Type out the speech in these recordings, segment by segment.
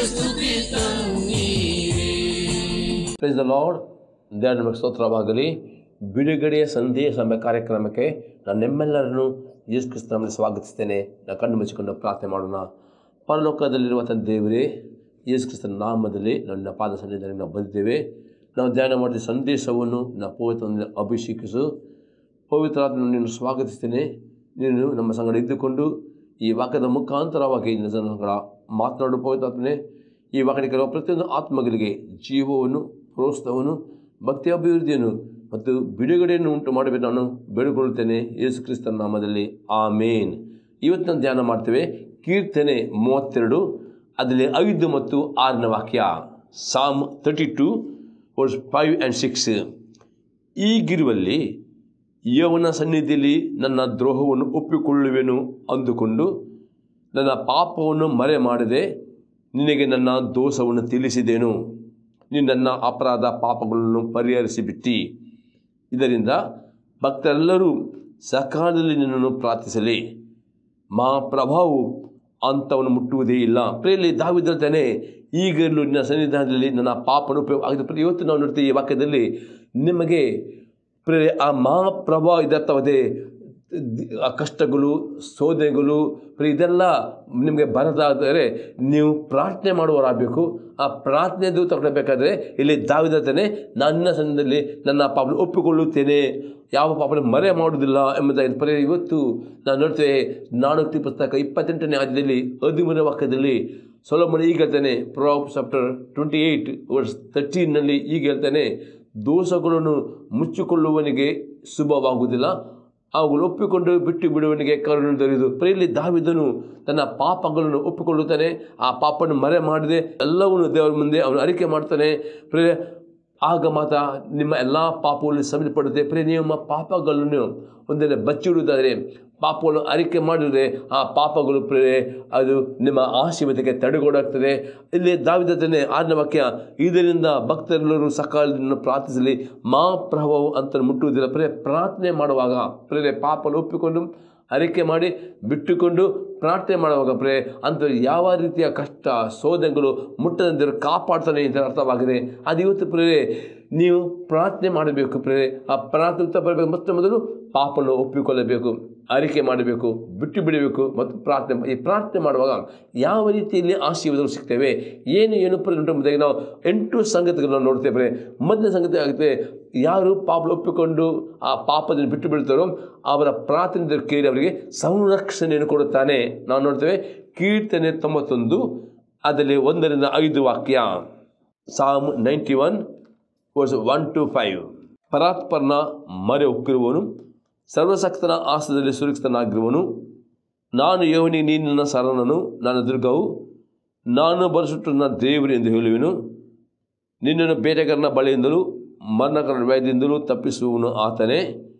ಸ್ತುತಿ ತನ್ನೀರೇ praise the lord ದೇವರ ನಿಮಗೆ ಸ್ತೋತ್ರವಾಗಲಿ ಬಿಡುಗಡೆಯ ಸಂದೇಶ ಎಂಬ ಕಾರ್ಯಕ್ರಮಕ್ಕೆ ನಾನು ನಿಮ್ಮೆಲ್ಲರನ್ನು ಯೇಸು ಕ್ರಿಸ್ತನಲ್ಲಿ ಸ್ವಾಗತಿಸ್ತೇನೆ ನಾನು ಕಣ್ಣು ಮುಚ್ಚಿಕೊಂಡು ಪ್ರಾರ್ಥನೆ ಮಾಡೋಣ ಪರಲೋಕದಲ್ಲಿರುವ ತಂದೆ ದೇವರೇ ಯೇಸು ಕ್ರಿಸ್ತನ ನಾಮದಲ್ಲಿ ನನ್ನ ಪಾದ ಸನ್ನಿಧಾನಕ್ಕೆ ನಾವು ಬಂದಿದ್ದೇವೆ ನಾವು ಧ್ಯಾನ ಮಾಡಿದ ಸಂದೇಶವನ್ನು ನಾವು ಪವಿತ್ರ ಅಭಿಷೇಕಿಸು ಪವಿತ್ರಾತ್ಮ ನಿನ್ನ ಸ್ವಾಗತಿಸ್ತೇನೆ ನೀನು ನಮ್ಮ ಸಂಗಡ ಇದ್ದುಕೊಂಡು ಈ ವಾಕ್ಯದ ಮುಖಾಂತರವಾಗಿ ನಿನ್ನ ಸಂಗಡ ಮಾತನಾಡು ಪವಿತ್ರಾತ್ಮನೆ ಈ ವಾಕ್ಯಕ್ಕೆ ಕೆಲವು ಪ್ರತಿಯೊಂದು ಆತ್ಮಗಳಿಗೆ ಜೀವವನ್ನು ಪ್ರೋತ್ಸಾಹವನ್ನು ಭಕ್ತಿ ಅಭಿವೃದ್ಧಿಯನ್ನು ಮತ್ತು ಬಿಡುಗಡೆಯನ್ನು ಉಂಟು ಮಾಡಬೇಕು ನಾನು ಬೇಡಿಕೊಳ್ಳುತ್ತೇನೆ ಯೇಸು ಕ್ರಿಸ್ತನ ನಾಮದಲ್ಲಿ ಆಮೇನ್ ಇವತ್ತು ನಾವು ಧ್ಯಾನ ಮಾಡ್ತೇವೆ ಕೀರ್ತನೆ ಮೂವತ್ತೆರಡು ಅದರಲ್ಲಿ ಐದು ಮತ್ತು ಆರನೇ ವಾಕ್ಯ Psalm thirty two verse five and six ಈಗಿರುವಲ್ಲಿ ಯವನ ಸನ್ನಿಧಿಯಲ್ಲಿ ನನ್ನ ದ್ರೋಹವನ್ನು ಒಪ್ಪಿಕೊಳ್ಳುವೆನು ಅಂದುಕೊಂಡು ನನ್ನ ಪಾಪವನ್ನು ಮರೆ ಮಾಡದೆ ನಿನಗೆ ನನ್ನ ದೋಷವನ್ನು ತಿಳಿಸಿದೆನು ನೀನು ನನ್ನ ಅಪರಾಧ ಪಾಪಗಳನ್ನು ಪರಿಹರಿಸಿಬಿಟ್ಟಿ ಇದರಿಂದ ಭಕ್ತರೆಲ್ಲರೂ ಸಕಾಲದಲ್ಲಿ ನಿನ್ನನ್ನು ಪ್ರಾರ್ಥಿಸಲಿ ಮಾ ಪ್ರಭಾವು ಅಂಥವನ್ನು ಮುಟ್ಟುವುದೇ ಇಲ್ಲ ಪ್ರೇಲಿ ದಾವಿದ್ರತಾನೆ ಈಗಲೂ ನಿನ್ನ ಸನ್ನಿಧಾನದಲ್ಲಿ ನನ್ನ ಪಾಪನ ಉಪಯೋಗ ಆಗಿದೆ ಪ್ರಿಯ, ಇವತ್ತು ನಾವು ನೋಡ್ತೀವಿ ಈ ವಾಕ್ಯದಲ್ಲಿ ನಿಮಗೆ ಪ್ರೇ ಆ ಮಹಾಪ್ರಭಾವ ಇದರ್ಥವದೆ ಆ ಕಷ್ಟಗಳು ಸೋದೆಗಳು ಪ್ರಿಯ, ಇದೆಲ್ಲ ನಿಮಗೆ ಬರದಾದರೆ ನೀವು ಪ್ರಾರ್ಥನೆ ಮಾಡುವವರಾಗಬೇಕು ಆ ಪ್ರಾರ್ಥನೆದು ತಗೊಳ್ಬೇಕಾದ್ರೆ ಇಲ್ಲಿ ದಾವಿದತನೆ ನನ್ನ ಸನ್ನಿಧಿಯಲ್ಲಿ ನನ್ನ ಪಾಪ ಒಪ್ಪಿಕೊಳ್ಳುತ್ತೇನೆ ಯಾವ ಪಾಪನ ಮರೆ ಮಾಡುವುದಿಲ್ಲ ಎಂಬುದಾಗಿ ಪರಿ ಇವತ್ತು ನಾವು ನೋಡ್ತೇವೆ ನಾಣುಕ್ತಿ ಪುಸ್ತಕ ಇಪ್ಪತ್ತೆಂಟನೇ ಆದ್ಯದಲ್ಲಿ ಹದಿಮೂರನೇ ವಾಕ್ಯದಲ್ಲಿ ಸೊಲೊಮನ್ ಈಗ ಹೇಳ್ತಾನೆ Prov chapter twenty eight verse ತರ್ಟೀನ್ನಲ್ಲಿ ಈಗ ಹೇಳ್ತಾನೆ ದೋಷಗಳನ್ನು ಮುಚ್ಚಿಕೊಳ್ಳುವವನಿಗೆ ಶುಭವಾಗುವುದಿಲ್ಲ ಅವುಗಳು ಒಪ್ಪಿಕೊಂಡು ಬಿಟ್ಟು ಬಿಡುವವನಿಗೆ ಕರುಣೆ ದೊರೆಯುವುದು ಪ್ರೇಲಿ ದಾವಿದನು ತನ್ನ ಪಾಪಗಳನ್ನು ಒಪ್ಪಿಕೊಳ್ಳುತ್ತಾನೆ ಆ ಪಾಪವನ್ನು ಮರೆ ಮಾಡದೆ ಎಲ್ಲವನ್ನು ದೇವರ ಮುಂದೆ ಅವನು ಅರಿಕೆ ಮಾಡ್ತಾನೆ ಪ್ರೇ ಆಗ ಮಾತ್ರ ನಿಮ್ಮ ಎಲ್ಲ ಪಾಪಗಳು ಸಂಬಂಧಪಡುತ್ತೆ ಪ್ರೇ ನಿಮ್ಮ ಪಾಪಗಳನ್ನು ಒಂದೆಡೆ ಬಚ್ಚಿಡುವುದಾದರೆ ಪಾಪಗಳನ್ನು ಅರಿಕೆ ಮಾಡಿದರೆ ಆ ಪಾಪಗಳು ಪ್ರೇ ಅದು ನಿಮ್ಮ ಆಶೀರ್ವಾದಕ್ಕೆ ತಡೆಗೋಡಾಗ್ತದೆ ಇಲ್ಲಿ ದಾವಿದತನೇ ಆರನೇ ವಾಕ್ಯ ಇದರಿಂದ ಭಕ್ತರೆಲ್ಲರೂ ಸಕಾಲದಿಂದ ಪ್ರಾರ್ಥಿಸಲಿ ಮಾ ಪ್ರಭಾವವು ಅಂತ ಮುಟ್ಟುವುದಿಲ್ಲ ಪ್ರೇ ಪ್ರಾರ್ಥನೆ ಮಾಡುವಾಗ ಪ್ರೇ ಪಾಪವನ್ನು ಒಪ್ಪಿಕೊಂಡು ಅರಿಕೆ ಮಾಡಿ ಬಿಟ್ಟುಕೊಂಡು ಪ್ರಾರ್ಥನೆ ಮಾಡುವಾಗ ಪ್ರೇ ಅಂತ ಯಾವ ರೀತಿಯ ಕಷ್ಟ ಸೋದನೆಗಳು ಮುಟ್ಟದಂತೆ ಕಾಪಾಡ್ತಾನೆ ಅಂತ ಅರ್ಥವಾಗಿದೆ ಅದು ಇವತ್ತು ಪ್ರೇ ನೀವು ಪ್ರಾರ್ಥನೆ ಮಾಡಬೇಕು ಪ್ರೇ ಆ ಪ್ರಾರ್ಥನೆ ಉತ್ತರ ಬರಬೇಕು ಮೊತ್ತ ಮೊದಲು ಪಾಪವನ್ನು ಒಪ್ಪಿಕೊಳ್ಳಬೇಕು ಅರಿಕೆ ಮಾಡಬೇಕು ಬಿಟ್ಟು ಬಿಡಬೇಕು ಮತ್ತು ಪ್ರಾರ್ಥನೆ ಈ ಪ್ರಾರ್ಥನೆ ಮಾಡುವಾಗ ಯಾವ ರೀತಿಯಲ್ಲಿ ಆಶೀರ್ವಾದಗಳು ಸಿಗ್ತೇವೆ ಏನು ಏನು ಎಂಬುದಾಗಿ ನಾವು ಎಂಟು ಸಂಗತಿಗಳನ್ನು ನೋಡ್ತೇವೆ ಮೊದಲನೇ ಸಂಗತಿ ಆಗುತ್ತೆ ಯಾರು ಪಾಪ ಒಪ್ಪಿಕೊಂಡು ಆ ಪಾಪದಲ್ಲಿ ಬಿಟ್ಟು ಬಿಡ್ತಾರೋ ಅವರ ಪ್ರಾರ್ಥನೆ ಕೇಳಿ ಅವರಿಗೆ ಸಂರಕ್ಷಣೆಯನ್ನು ಕೊಡುತ್ತಾನೆ ನಾವು ನೋಡ್ತೇವೆ ಕೀರ್ತನೆ ತೊಂಬತ್ತೊಂದು ಅದರಲ್ಲಿ ಒಂದರಿಂದ ಐದು ವಾಕ್ಯ Psalm ninety one verse one to five ಪರಾತ್ಪರನ ಮರೆ ಒಕ್ಕಿರುವವನು ಸರ್ವಶಕ್ತನ ಆಸದಲ್ಲಿ ಸುರಕ್ಷಿತನಾಗಿರುವನು ನಾನು ಯೋವನಿಗೆ ನೀನು ನನ್ನ ಸರಣನು ನನ್ನ ದುರ್ಗವು ನಾನು ಬರೆಸುಟ್ಟು ನನ್ನ ದೇವರು ಎಂದು ಹೇಳುವೆನು ನಿನ್ನನ್ನು ಬೇಟೆಗಾರನ ಬಳಿಯಿಂದಲೂ ಮರಣಕರ ವ್ಯಾಧಿಯಿಂದಲೂ ತಪ್ಪಿಸುವವನು ಆತನೇ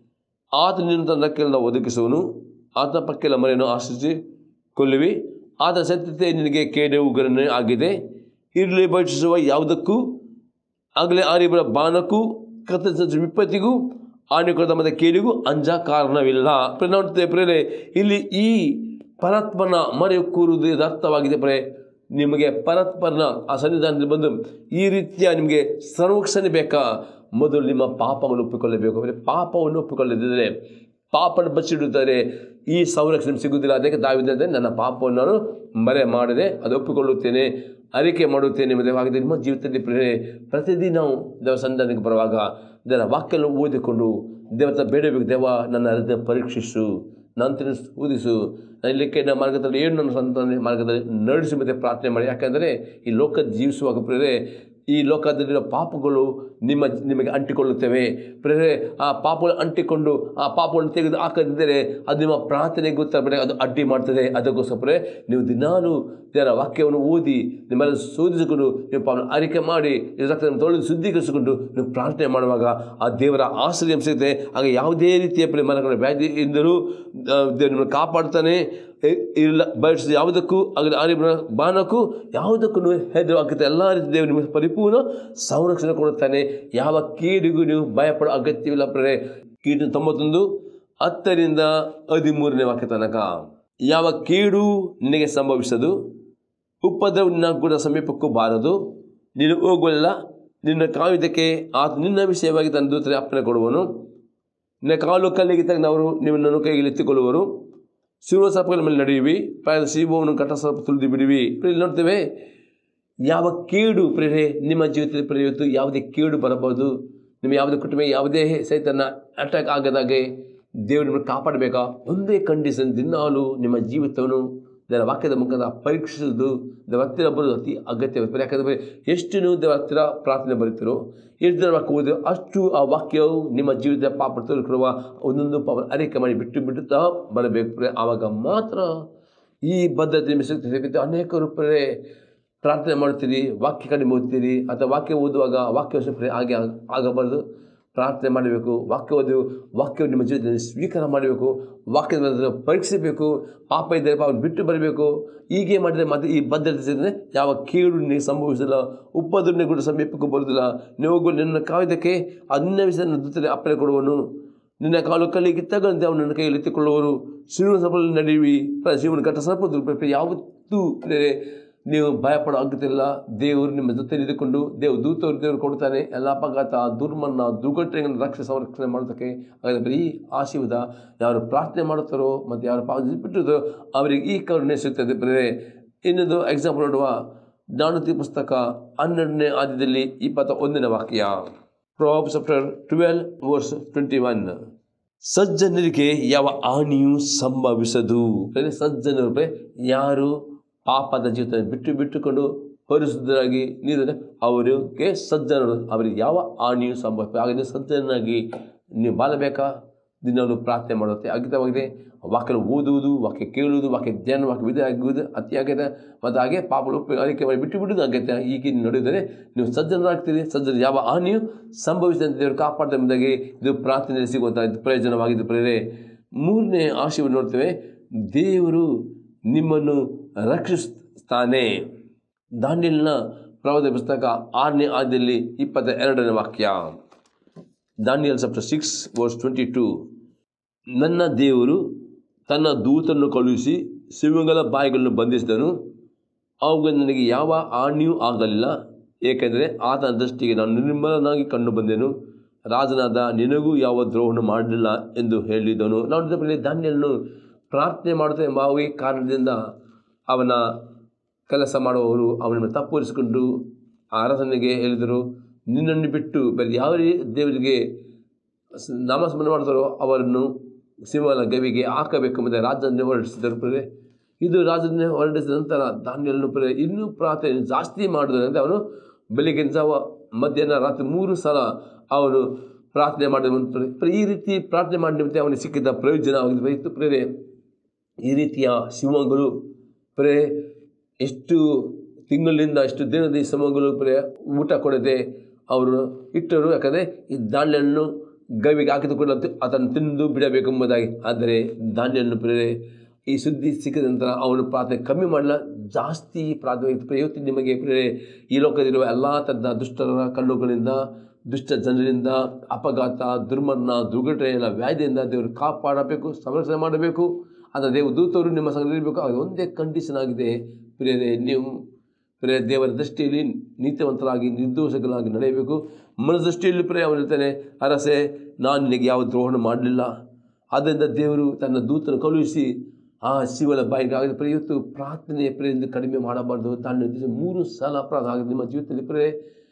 ಆತ ನಿನ್ನ ತನ್ನ ಕೆಲ ಒದಗಿಸುವನು ಆತನ ಪಕ್ಕೆಲ ಮರೆಯನ್ನು ಆಶ್ರಯಿಸಿ ಕೊಲ್ಲುವಿ ಆತ ಸತ್ಯತೆ ನಿನಗೆ ಕೇಡೆ ಉಗ್ರನೇ ಆಗಿದೆ ಇರಲಿ ಬಯಸಿಸುವ ಯಾವುದಕ್ಕೂ ಆಗಲೇ ಆರಿಬರ ಬಾಣಕ್ಕೂ ಕತ್ತರಿಸಿದ ವಿಪತ್ತಿಗೂ ಆನೆಕೊಳದ ಮದ ಕೇಳಿಗೂ ಅಂಜ ಕಾರಣವಿಲ್ಲ ಪ್ರೇರಣೆ ಪ್ರೇರೆ ಇಲ್ಲಿ ಈ ಪರತ್ಮನ ಮರೆ ಕೂರುವುದು ಇದು ಅರ್ಥವಾಗಿದೆ ಪ್ರೇ ನಿಮಗೆ ಪರತ್ಪರನ ಆ ಸನ್ನಿಧಾನದಲ್ಲಿ ಬಂದು ಈ ರೀತಿಯ ನಿಮಗೆ ಸಂರಕ್ಷಣೆ ಬೇಕಾ ಮೊದಲು ನಿಮ್ಮ ಪಾಪವನ್ನು ಒಪ್ಪಿಕೊಳ್ಳಬೇಕು ಅಂದರೆ ಪಾಪವನ್ನು ಒಪ್ಪಿಕೊಳ್ಳದಿದ್ದರೆ ಪಾಪನ ಬಚ್ಚಿಡುತ್ತಾರೆ ಈ ಸಂರಕ್ಷಣೆ ಸಿಗುವುದಿಲ್ಲ ಅದಕ್ಕೆ ದಾವಿದಂತೆ ನನ್ನ ಪಾಪವನ್ನು ನಾನು ಮರೆ ಮಾಡದೆ ಅದು ಒಪ್ಪಿಕೊಳ್ಳುತ್ತೇನೆ ಅರಿಕೆ ಮಾಡುತ್ತೇನೆ ಎಂಬುದಾಗಿದೆ ನಿಮ್ಮ ಜೀವಿತದಲ್ಲಿ ಪ್ರೇರಣೆ ಪ್ರತಿದಿನ ನಾವು ದೇವ ಸಂಧಾನಕ್ಕೆ ಬರುವಾಗ ದೇವರ ವಾಕ್ಯವನ್ನು ಓದಿಕೊಂಡು ದೇವತ ಬೇಡಬೇಕು ದೇವ ನನ್ನ ಹೃದಯ ಪರೀಕ್ಷಿಸು ನಂತರ ಊದಿಸು ಇಲ್ಲಿಕ್ಕೆ ನನ್ನ ಮಾರ್ಗದಲ್ಲಿ ಏನು ನನ್ನ ಸಂತಾನ ಮಾರ್ಗದಲ್ಲಿ ನಡೆಸಿ ಮತ್ತೆ ಪ್ರಾರ್ಥನೆ ಮಾಡಿ ಯಾಕಂದರೆ ಈ ಲೋಕ ಜೀವಿಸುವಾಗ ಪ್ರೇರೆ ಈ ಲೋಕದಲ್ಲಿರೋ ಪಾಪಗಳು ನಿಮ್ಮ ನಿಮಗೆ ಅಂಟಿಕೊಳ್ಳುತ್ತವೆ ಪ್ರೇರೆ ಆ ಪಾಪಗಳು ಅಂಟಿಕೊಂಡು ಆ ಪಾಪಗಳನ್ನು ತೆಗೆದು ಹಾಕದಿದ್ದರೆ ಅದು ನಿಮ್ಮ ಪ್ರಾರ್ಥನೆಗೆ ಗೊತ್ತಾಗಬೇಡ ಅದು ಅಡ್ಡಿ ಮಾಡ್ತದೆ ಅದಕ್ಕೋಸ್ಕರ ನೀವು ದಿನಾಲೂ ದೇವರ ವಾಕ್ಯವನ್ನು ಓದಿ ನಿಮ್ಮೆಲ್ಲ ಶೋಧಿಸಿಕೊಂಡು ನೀವು ಪಾಪ ಅರಿಕೆ ಮಾಡಿ ರಕ್ತವನ್ನು ತೊಳೆದು ಶುದ್ಧೀಕರಿಸಿಕೊಂಡು ನೀವು ಪ್ರಾರ್ಥನೆ ಮಾಡುವಾಗ ಆ ದೇವರ ಆಶ್ರಯ ಸಿಗುತ್ತೆ ಆಗ ಯಾವುದೇ ರೀತಿಯ ಪ್ರೇಮ ಮರಗಳ ವ್ಯಾಧಿಯಿಂದಲೂ ಆ, ದೇವರು ನಿಮ್ಮನ್ನು ಕಾಪಾಡ್ತಾನೆ ಇ- ಇಲ್ಲ ಬಯಸಿದ ಯಾವುದಕ್ಕೂ ಆಗಲಿ ಆರಿಬರ ಬಾಣಕ್ಕೂ ಯಾವುದಕ್ಕೂ ಹೆದರು ಆಗುತ್ತೆ ಎಲ್ಲ ರೀತಿ ದೇವರು ನಿಮಗೆ ಪರಿಪೂರ್ಣ ಸಂರಕ್ಷಣೆ ಕೊಡುತ್ತಾನೆ ಯಾವ ಕೀಡಿಗೂ ನೀವು ಭಯಪಡೋ ಅಗತ್ಯವಿಲ್ಲ ಪ್ರೇ ಕೀಡು ತೊಂಬತ್ತೊಂದು ಹತ್ತರಿಂದ ಹದಿಮೂರನೇ ವಾಕ್ಯ ತನಕ ಯಾವ ಕೀಡು ನಿನಗೆ ಸಂಭವಿಸದು ಉಪದ್ರವ ನಿನ್ನ ಕೂಡ ಸಮೀಪಕ್ಕೂ ಬಾರದು ನೀನು ಹೋಗುವಲ್ಲ ನಿನ್ನ ಕಾಯುವುದಕ್ಕೆ ಆತ ನಿನ್ನ ವಿಷಯವಾಗಿ ತನ್ನ ದೂತರೆ ಅಪ್ಪಣೆ ಕೊಡುವನು ನಿನ್ನ ಕಾಲು ಕಲ್ಲಿಗೆ ತಗ್ನವರು ನಿಮ್ಮನ್ನು ಕೈಗೆ ಎತ್ತಿಕೊಳ್ಳುವರು ಶಿವ ಸರ್ಪಗಳ ಮೇಲೆ ನಡೆಯುವಿ ಪ್ರಾಯದ ಶಿವವನ್ನು ಕಟ ಸರ್ಪ ತುಳಿದು ಬಿಡುವಿ ಇಲ್ಲಿ ನೋಡ್ತೇವೆ ಯಾವ ಕೇಡು ಪ್ರೇರೆ ನಿಮ್ಮ ಜೀವಿತದಲ್ಲಿ ಪ್ರೇರಿತು ಯಾವುದೇ ಕೇಡು ಬರಬಹುದು ನಿಮ್ಮ ಯಾವುದೇ ಕುಟುಂಬ ಯಾವುದೇ ಸೈತನ ಅಟ್ಯಾಕ್ ಆಗದಾಗೆ ದೇವರು ನಿಮ್ಮನ್ನು ಕಾಪಾಡಬೇಕಾ ಒಂದೇ ಕಂಡೀಷನ್ ದಿನಾಲು ನಿಮ್ಮ ಜೀವಿತವನ್ನು ದೇವರ ವಾಕ್ಯದ ಮುಖಾಂತರ ಪರೀಕ್ಷಿಸುವುದು ದೇವರ ಹತ್ತಿರ ಬರೋದು ಅತಿ ಅಗತ್ಯವಾಗಿದೆ ಯಾಕಂದರೆ ಎಷ್ಟು ನೀವು ದೇವರ ಹತ್ತಿರ ಪ್ರಾರ್ಥನೆ ಬರೀತೀರೋ ಎಷ್ಟು ದಿನ ವಾಕ್ಯ ಓದಿರೋ ಅಷ್ಟು ಆ ವಾಕ್ಯವು ನಿಮ್ಮ ಜೀವಿತದ ಪಾಪ ತೋರಿಕೊಳ್ಳುವ ಒಂದೊಂದು ಪಾಪ ಅರಿಕೆ ಮಾಡಿ ಬಿಟ್ಟು ಬಿಡುತ್ತಾ ಬರಬೇಕು ಪ್ರೆ ಆವಾಗ ಮಾತ್ರ ಈ ಬದ್ಧತೆ ನಿಮಗೆ ಶಕ್ತಿ ಸಿಗುತ್ತೆ ಅನೇಕರು ಪ್ರೇ ಪ್ರಾರ್ಥನೆ ಮಾಡ್ತೀರಿ ವಾಕ್ಯ ಕಡಿಮೆ ಓದ್ತೀರಿ ಅಥವಾ ವಾಕ್ಯ ಓದುವಾಗ ವಾಕ್ಯ ಪ್ರೇ ಹಾಗೆ ಆಗ- ಆಗಬಾರ್ದು ಪ್ರಾರ್ಥನೆ ಮಾಡಬೇಕು ವಾಕ್ಯ ಓದಿ ವಾಕ್ಯವು ನಿಮ್ಮ ಜೀವಿತದಲ್ಲಿ ಸ್ವೀಕಾರ ಮಾಡಬೇಕು ವಾಕ್ಯದ ಪರೀಕ್ಷಿಸಬೇಕು ಪಾಪ ಇದ್ದರೆ ಪಾಪ ಬಿಟ್ಟು ಬರಬೇಕು ಹೀಗೆ ಮಾಡಿದರೆ ಮತ್ತೆ ಈ ಬದ್ಧತೆ ಸಿಗದೆ ಯಾವ ಕೇಡು ನೀವು ಸಂಭವಿಸಿಲ್ಲ ಉಪದ್ರವನೆ ಕೂಡ ಸಮೀಪಕ್ಕೂ ಬರುವುದಿಲ್ಲ ನೀವು ಹೋಗು ನಿನ್ನ ಕಾಯ್ದಕ್ಕೆ ಅನ್ನ ವಿಷಯ ದೂತರೆ ಅಪ್ಪಣೆ ಕೊಡುವನು ನಿನ್ನ ಕಾಲು ಕಲ್ಲಿಗೆ ತಗಂತೆ ಅವನನ್ನು ಕೈಯಲ್ಲಿ ಎತ್ತಿಕೊಳ್ಳುವರು ಶಿವನ ಸಫಲ ನಡೆಯುವಿ ಶಿವನ ಕಟ್ಟ ಸರ್ಪ ಯಾವತ್ತೂ ಪ್ರೇರೆ ನೀವು ಭಯಪಡೋ ಅಗತ್ಯವಿಲ್ಲ ದೇವರು ನಿಮ್ಮ ಜೊತೆ ಇದ್ದುಕೊಂಡು ದೇವ್ ದೂತವರು ದೇವರು ಕೊಡ್ತಾನೆ ಎಲ್ಲ ಅಪಘಾತ ದುರ್ಮನ್ನ ದುರ್ಘಟನೆಗಳನ್ನು ರಕ್ಷಣೆ ಸಂರಕ್ಷಣೆ ಮಾಡೋದಕ್ಕೆ ಹಾಗಾದರೆ ಈ ಆಶೀರ್ವಾದ ಯಾರು ಪ್ರಾರ್ಥನೆ ಮಾಡುತ್ತಾರೋ ಮತ್ತು ಯಾರು ಪಾಪ ಬಿಟ್ಟಿರೋ ಅವರಿಗೆ ಈ ಕರುಣೆ ಸಿಗ್ತದೆ ಬೇರೆ ಇನ್ನೊಂದು ಎಕ್ಸಾಂಪಲ್ ನೋಡುವ ಜ್ಞಾನತಿ ಪುಸ್ತಕ ಹನ್ನೆರಡನೇ ಆದ್ಯದಲ್ಲಿ ಇಪ್ಪತ್ತ ಒಂದನೇ ವಾಕ್ಯ Prov chapter twelve verse twenty one ಸಜ್ಜನರಿಗೆ ಯಾವ ಹಾನಿಯೂ ಸಂಭವಿಸದು ಅಂದರೆ ಸಜ್ಜನರು ಅಂದರೆ ಯಾರು ಪಾಪದ ಜೀವಿತ ಬಿಟ್ಟು ಬಿಟ್ಟುಕೊಂಡು ಪರಿಶುದ್ಧರಾಗಿ ನೀರಿದ್ರೆ ಅವರಿಗೆ ಸಜ್ಜನರು ಅವರಿಗೆ ಯಾವ ಹಾನಿಯೂ ಸಂಭವಿಸ ಹಾಗಾಗಿ ಸಜ್ಜನಾಗಿ ನೀವು ಬಾಳಬೇಕಾ ದಿನವೂ ಪ್ರಾರ್ಥನೆ ಮಾಡುತ್ತೆ ಅಗತ್ಯವಾಗಿದೆ ವಾಕ್ಯ ಓದುವುದು ವಾಕ್ಯ ಕೇಳುವುದು ವಾಕ್ಯ ಧ್ಯಾನ ವಾಕ್ಯ ವಿಧ ಆಗುವುದು ಅತಿ ಆಗೈತೆ ಮತ್ತು ಹಾಗೆ ಪಾಪ ಉಪಯೋಗ ಅರಿಕೆ ಮಾಡಿ ಬಿಟ್ಟು ಬಿಡುವುದು ಆಗೈತೆ ಹೀಗೆ ನೀವು ನಡೆದರೆ ನೀವು ಸಜ್ಜನರಾಗ್ತೀರಿ ಸಜ್ಜನ ಯಾವ ಹಾನಿಯು ಸಂಭವಿಸಿದಂತೆ ದೇವರು ಕಾಪಾಡ್ತಾ ಎಂಬುದಾಗಿ ಇದು ಪ್ರಾರ್ಥನೆ ಸಿಗುವಂಥ ಇದು ಪ್ರಯೋಜನವಾಗಿದ್ದು ಪ್ರೇರೆ ಮೂರನೇ ಆಶಯವನ್ನು ನೋಡ್ತೇವೆ ದೇವರು ನಿಮ್ಮನ್ನು ರಕ್ಷಿಸ್ತಾನೆ ದಾಂಡಿಲ್ನ ಪ್ರವಾದ ಪುಸ್ತಕ ಆರನೇ ಆದ್ಯದಲ್ಲಿ ಇಪ್ಪತ್ತ ಎರಡನೇ ವಾಕ್ಯ Daniel chapter six verse twenty two ನನ್ನ ದೇವರು ತನ್ನ ದೂತನ್ನು ಕಳುಹಿಸಿ ಸಿಂಹಗಳ ಬಾಯಿಗಳನ್ನು ಬಂಧಿಸಿದನು ಅವುಗಳು ನನಗೆ ಯಾವ ಹಾನಿಯೂ ಆಗಲಿಲ್ಲ ಏಕೆಂದರೆ ಆತನ ದೃಷ್ಟಿಗೆ ನಾನು ನಿರ್ಮಲನಾಗಿ ಕಂಡು ಬಂದೆನು ರಾಜನಾದ ನಿನಗೂ ಯಾವ ದ್ರೋಹವನ್ನು ಮಾಡಲಿಲ್ಲ ಎಂದು ಹೇಳಿದನು ನಾವು ದಾನಿಯನ್ನು ಪ್ರಾರ್ಥನೆ ಮಾಡುತ್ತೆ ಎಂಬ ಈ ಕಾರಣದಿಂದ ಅವನ ಕೆಲಸ ಮಾಡುವವರು ಅವನನ್ನು ತಪ್ಪುರಿಸಿಕೊಂಡು ಆ ಅರಸನಿಗೆ ಹೇಳಿದರು ನಿನ್ನನ್ನು ಬಿಟ್ಟು ಬೇರೆ ಯಾವ ದೇವರಿಗೆ ಸ- ನಾಮಸ್ಮರಣೆ ಮಾಡ್ತಾರೋ ಅವರನ್ನು ಸಿಂಹನ ಗವಿಗೆ ಹಾಕಬೇಕು ಮತ್ತು ರಾಜನೇ ಹೊರಡಿಸಿದರು ಪ್ರೇರೆ ಇದು ರಾಜನೇ ಹೊರಡಿಸಿದ ನಂತರ ದಾನಿಯಲ್ನು ಪ್ರೇರೆ ಇನ್ನೂ ಪ್ರಾರ್ಥನೆ ಜಾಸ್ತಿ ಮಾಡಿದಂತೆ ಅವನು ಬೆಳಿಗ್ಗೆ ಜಾವ ಮಧ್ಯಾಹ್ನ ರಾತ್ರಿ ಮೂರು ಸಲ ಅವನು ಪ್ರಾರ್ಥನೆ ಮಾಡಿದ ಈ ರೀತಿ ಪ್ರಾರ್ಥನೆ ಮಾಡಿದ ನಿಮಿತ್ತ ಅವನಿಗೆ ಸಿಕ್ಕಿದ್ದ ಪ್ರಯೋಜನವಾಗಿದ್ದು ಇತ್ತು ಪ್ರೇರೆ ಈ ರೀತಿಯ ಸಿಂಹಗಳು ಪ್ರೇ ಎಷ್ಟು ತಿಂಗಳಿಂದ ಎಷ್ಟು ದಿನದ ಈ ಸಿಂಹಗಳು ಪ್ರೇ ಊಟ ಕೊಡದೆ ಅವರು ಇಟ್ಟರು ಯಾಕಂದರೆ ಈ ಧಾನ್ಯವನ್ನು ಗವಿಗೆ ಹಾಕಿದುಕೊಂಡು ಅದನ್ನು ತಿಂದು ಬಿಡಬೇಕೆಂಬುದಾಗಿ ಆದರೆ ಧಾನ್ಯವನ್ನು ಪ್ರೇರೆ ಈ ಸುದ್ದಿ ಸಿಕ್ಕಿದ ನಂತರ ಅವನು ಪ್ರಾರ್ಥನೆ ಕಮ್ಮಿ ಮಾಡಲ್ಲ ಜಾಸ್ತಿ ಪ್ರಾರ್ಥನೆ ಪ್ರೇರೆ ಇವತ್ತು ನಿಮಗೆ ಪ್ರೇರೆ ಈ ಲೋಕದಲ್ಲಿರುವ ಎಲ್ಲ ಥರದ ದುಷ್ಟರ ಕಣ್ಣುಗಳಿಂದ ದುಷ್ಟ ಜನರಿಂದ ಅಪಘಾತ ದುರ್ಮರಣ ದುರ್ಘಟನೆಯ ವ್ಯಾಧಿಯಿಂದ ದೇವರು ಕಾಪಾಡಬೇಕು ಸಂರಕ್ಷಣೆ ಮಾಡಬೇಕು ಅದರ ದೇವ ದೂತರು ನಿಮ್ಮ ಸಂಘ ಇರಬೇಕು ಅದು ಒಂದೇ ಕಂಡೀಷನ್ ಆಗಿದೆ ಪ್ರಿಯರೇ ನೀವು ಪ್ರಿಯ ದೇವರ ದೃಷ್ಟಿಯಲ್ಲಿ ನೀತಿವಂತರಾಗಿ ನಿರ್ದೋಷಗಳಾಗಿ ನಡೆಯಬೇಕು ಮನ ದೃಷ್ಟಿಯಲ್ಲಿ ಪ್ರಿಯ ಅವನು ಹೇಳ್ತಾನೆ ಅರಸೆ ನಾನು ನಿನಗೆ ಯಾವ ದ್ರೋಹಣ ಮಾಡಲಿಲ್ಲ ಆದ್ದರಿಂದ ದೇವರು ತನ್ನ ದೂತನ ಕಳುಹಿಸಿ ಆ ಶಿವನ ಬಾಯಿಗೆ ಆಗಿದೆ ಪ್ರಿಯ ಇವತ್ತು ಪ್ರಾರ್ಥನೆ ಪ್ರಿಯದಿಂದ ಕಡಿಮೆ ಮಾಡಬಾರ್ದು ತಾನು ಮೂರು ಸಲ ಅಪರಾಧ ಆಗಿದೆ ನಿಮ್ಮ ಜೀವಿತದಲ್ಲಿ ಪ್ರಿಯ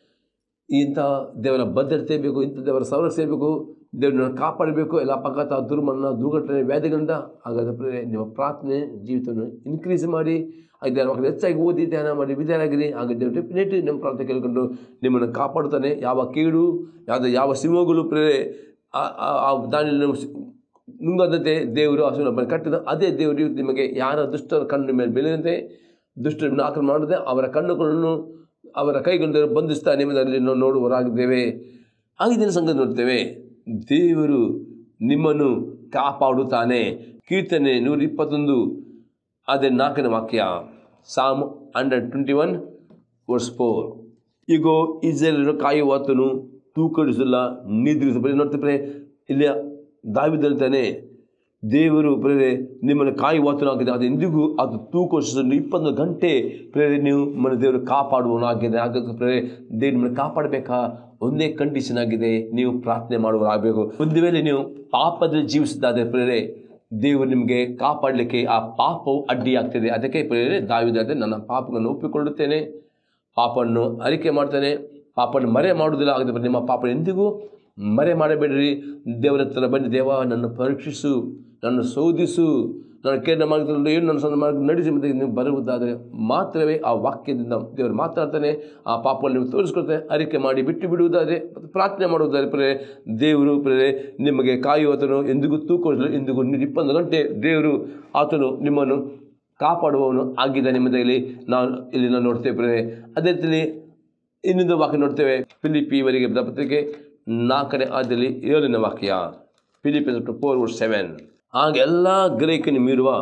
ಇಂಥ ದೇವರ ಭದ್ರತೆ ಬೇಕು ಇಂಥ ದೇವರ ಸಂರಕ್ಷಣೆ ಬೇಕು ದೇವರನ್ನ ಕಾಪಾಡಬೇಕು ಎಲ್ಲ ಅಪಘಾತ ದುರ್ಮರಣ ದುರ್ಘಟನೆ ವ್ಯಾಧಿಗಳಿಂದ ಹಾಗಾದರೆ ಪ್ರೇರೆ ನಿಮ್ಮ ಪ್ರಾರ್ಥನೆ ಜೀವಿತವನ್ನು ಇನ್ಕ್ರೀಸ್ ಮಾಡಿ ಹಾಗೆ ದೇವರ ವಾಕ್ಯನ ಹೆಚ್ಚಾಗಿ ಓದಿ ಧ್ಯಾನ ಮಾಡಿ ವಿದ್ಯಾರಾಗಿರಿ ಹಾಗೆ ದೇವರು ಡೆಫಿನೆಟ್ಲಿ ನಿಮ್ಮ ಪ್ರಾರ್ಥನೆ ಕೇಳಿಕೊಂಡು ನಿಮ್ಮನ್ನು ಕಾಪಾಡುತ್ತಾನೆ ಯಾವ ಕೇಡು ಯಾವುದೇ ಯಾವ ಸಿಂಹಗಳು ಪ್ರೇರೆ ಆ- ಆ- ಆ ದಾನಿಯಲ್ಲಿ ನುಂಗದಂತೆ ದೇವರು ಹಸುವನ್ನು ಕಟ್ಟಿದ ಅದೇ ದೇವರು ಇವತ್ತು ನಿಮಗೆ ಯಾರ ದುಷ್ಟರ ಕಣ್ಣು ಮೇಲೆ ಬೆಳೆದಂತೆ ದುಷ್ಟರನ್ನು ಆಕ್ರಮಣ ಮಾಡದೆ ಅವರ ಕಣ್ಣುಗಳನ್ನು ಅವರ ಕೈಗಳಿಂದ ಬಂಧಿಸ್ತಾನೆ ಎಂಬುದರಲ್ಲಿ ನಾವು ನೋಡುವರಾಗಿದ್ದೇವೆ ಐದನೇ ಸಂಗತಿ ನೋಡ್ತೇವೆ ದೇವರು ನಿಮ್ಮನ್ನು ಕಾಪಾಡುತ್ತಾನೆ ಕೀರ್ತನೆ ನೂರ ಇಪ್ಪತ್ತೊಂದು ಅದೇ ನಾಲ್ಕನೇ ವಾಕ್ಯ Psalm hundred twenty one verse four ಈಗ ಇಸ್ರೇಲನ್ನು ಕಾಯುವಾತನು ತೂಕಡಿಸಲ್ಲ ನಿದ್ರಿಸ ಬರೀ ನೋಡ್ತಿದ್ರೆ ಇಲ್ಲಿ ದಾವಿದ ಹೇಳ್ತಾನೆ ದೇವರು ಪ್ರೇರೆ ನಿಮ್ಮನ್ನು ಕಾಯುವಾತನಾಗಿದೆ ಅದು ಎಂದಿಗೂ ಅದು ತೂಕೋಶಿಸಲು ಇಪ್ಪತ್ತೊಂದು ಗಂಟೆ ಪ್ರೇರೆ ನೀವು ಮನ ದೇವರು ಕಾಪಾಡುವನಾಗಿದೆ ಹಾಗಾಗಿ ಪ್ರೇರೆ ದೇವರು ನಿಮ್ಮನ್ನು ಕಾಪಾಡಬೇಕಾ ಒಂದೇ ಕಂಡೀಷನ್ ಆಗಿದೆ ನೀವು ಪ್ರಾರ್ಥನೆ ಮಾಡುವರಾಗಬೇಕು ಒಂದು ವೇಳೆ ನೀವು ಪಾಪದಲ್ಲಿ ಜೀವಿಸಿದ್ದಾದರೆ ಪ್ರೇರೆ ದೇವರು ನಿಮಗೆ ಕಾಪಾಡಲಿಕ್ಕೆ ಆ ಪಾಪವು ಅಡ್ಡಿಯಾಗ್ತದೆ ಅದಕ್ಕೆ ಪ್ರೇರೆ ದಾವಿದಾದ್ರೆ ನನ್ನ ಪಾಪಗಳನ್ನು ಒಪ್ಪಿಕೊಳ್ಳುತ್ತೇನೆ ಪಾಪವನ್ನು ಅರಿಕೆ ಮಾಡ್ತೇನೆ ಪಾಪವನ್ನು ಮರೆ ಮಾಡುವುದಿಲ್ಲ ಆಗದೆ ನಿಮ್ಮ ಪಾಪ ಎಂದಿಗೂ ಮರೆ ಮಾಡಬೇಡಿರಿ ದೇವರ ಹತ್ರ ಬನ್ನಿ ದೇವ ನನ್ನ ಪರೀಕ್ಷಿಸು ನನ್ನ ಶೋಧಿಸು ನನ್ನ ಕೇಂದ್ರ ಮಾರ್ಗದಲ್ಲಿ ಏನು ನನ್ನ ಸ್ವಂತ ಮಾರ್ಗ ನಡೆಸಿ ಮತ್ತೆ ನೀವು ಬರುವುದಾದರೆ ಮಾತ್ರವೇ ಆ ವಾಕ್ಯದಿಂದ ದೇವರು ಮಾತಾಡ್ತಾನೆ ಆ ಪಾಪವನ್ನು ನೀವು ತೋರಿಸ್ಕೊಳ್ತಾನೆ ಅರಿಕೆ ಮಾಡಿ ಬಿಟ್ಟು ಬಿಡುವುದಾದರೆ ಮತ್ತು ಪ್ರಾರ್ಥನೆ ಮಾಡುವುದಾದರೆ ಪ್ರೇರೆ ದೇವರು ಪ್ರೇರೆ ನಿಮಗೆ ಕಾಯುವತನು ಎಂದಿಗೂ ತೂಕೋದಿಲ್ಲ ಎಂದಿಗೂ ನೀವು ಇಪ್ಪತ್ತು ಗಂಟೆ ದೇವರು ಆತನು ನಿಮ್ಮನ್ನು ಕಾಪಾಡುವವನು ಆಗಿದ್ದಾನೆ ಎಂಬುದಾಗಿ ನಾವು ಇಲ್ಲಿ ನಾವು ನೋಡ್ತೇವೆ ಪ್ರೇರೆ ಅದೇ ರೀತಿಯಲ್ಲಿ ಇನ್ನೊಂದು ವಾಕ್ಯ ನೋಡ್ತೇವೆ ಫಿಲಿಪಿ ಇವರಿಗೆ ಬರೆದ ಪತ್ರಿಕೆ ನಾಲ್ಕನೇ ಆದಲ್ಲಿ ಏಳನೇ ವಾಕ್ಯ ಫಿಲಿಪಿ ಫೋರ್ ವರ್ಡ್ ಸೆವೆನ್ ಆಗ ಎಲ್ಲ ಗ್ರಹಿಕನು ಮೀರುವ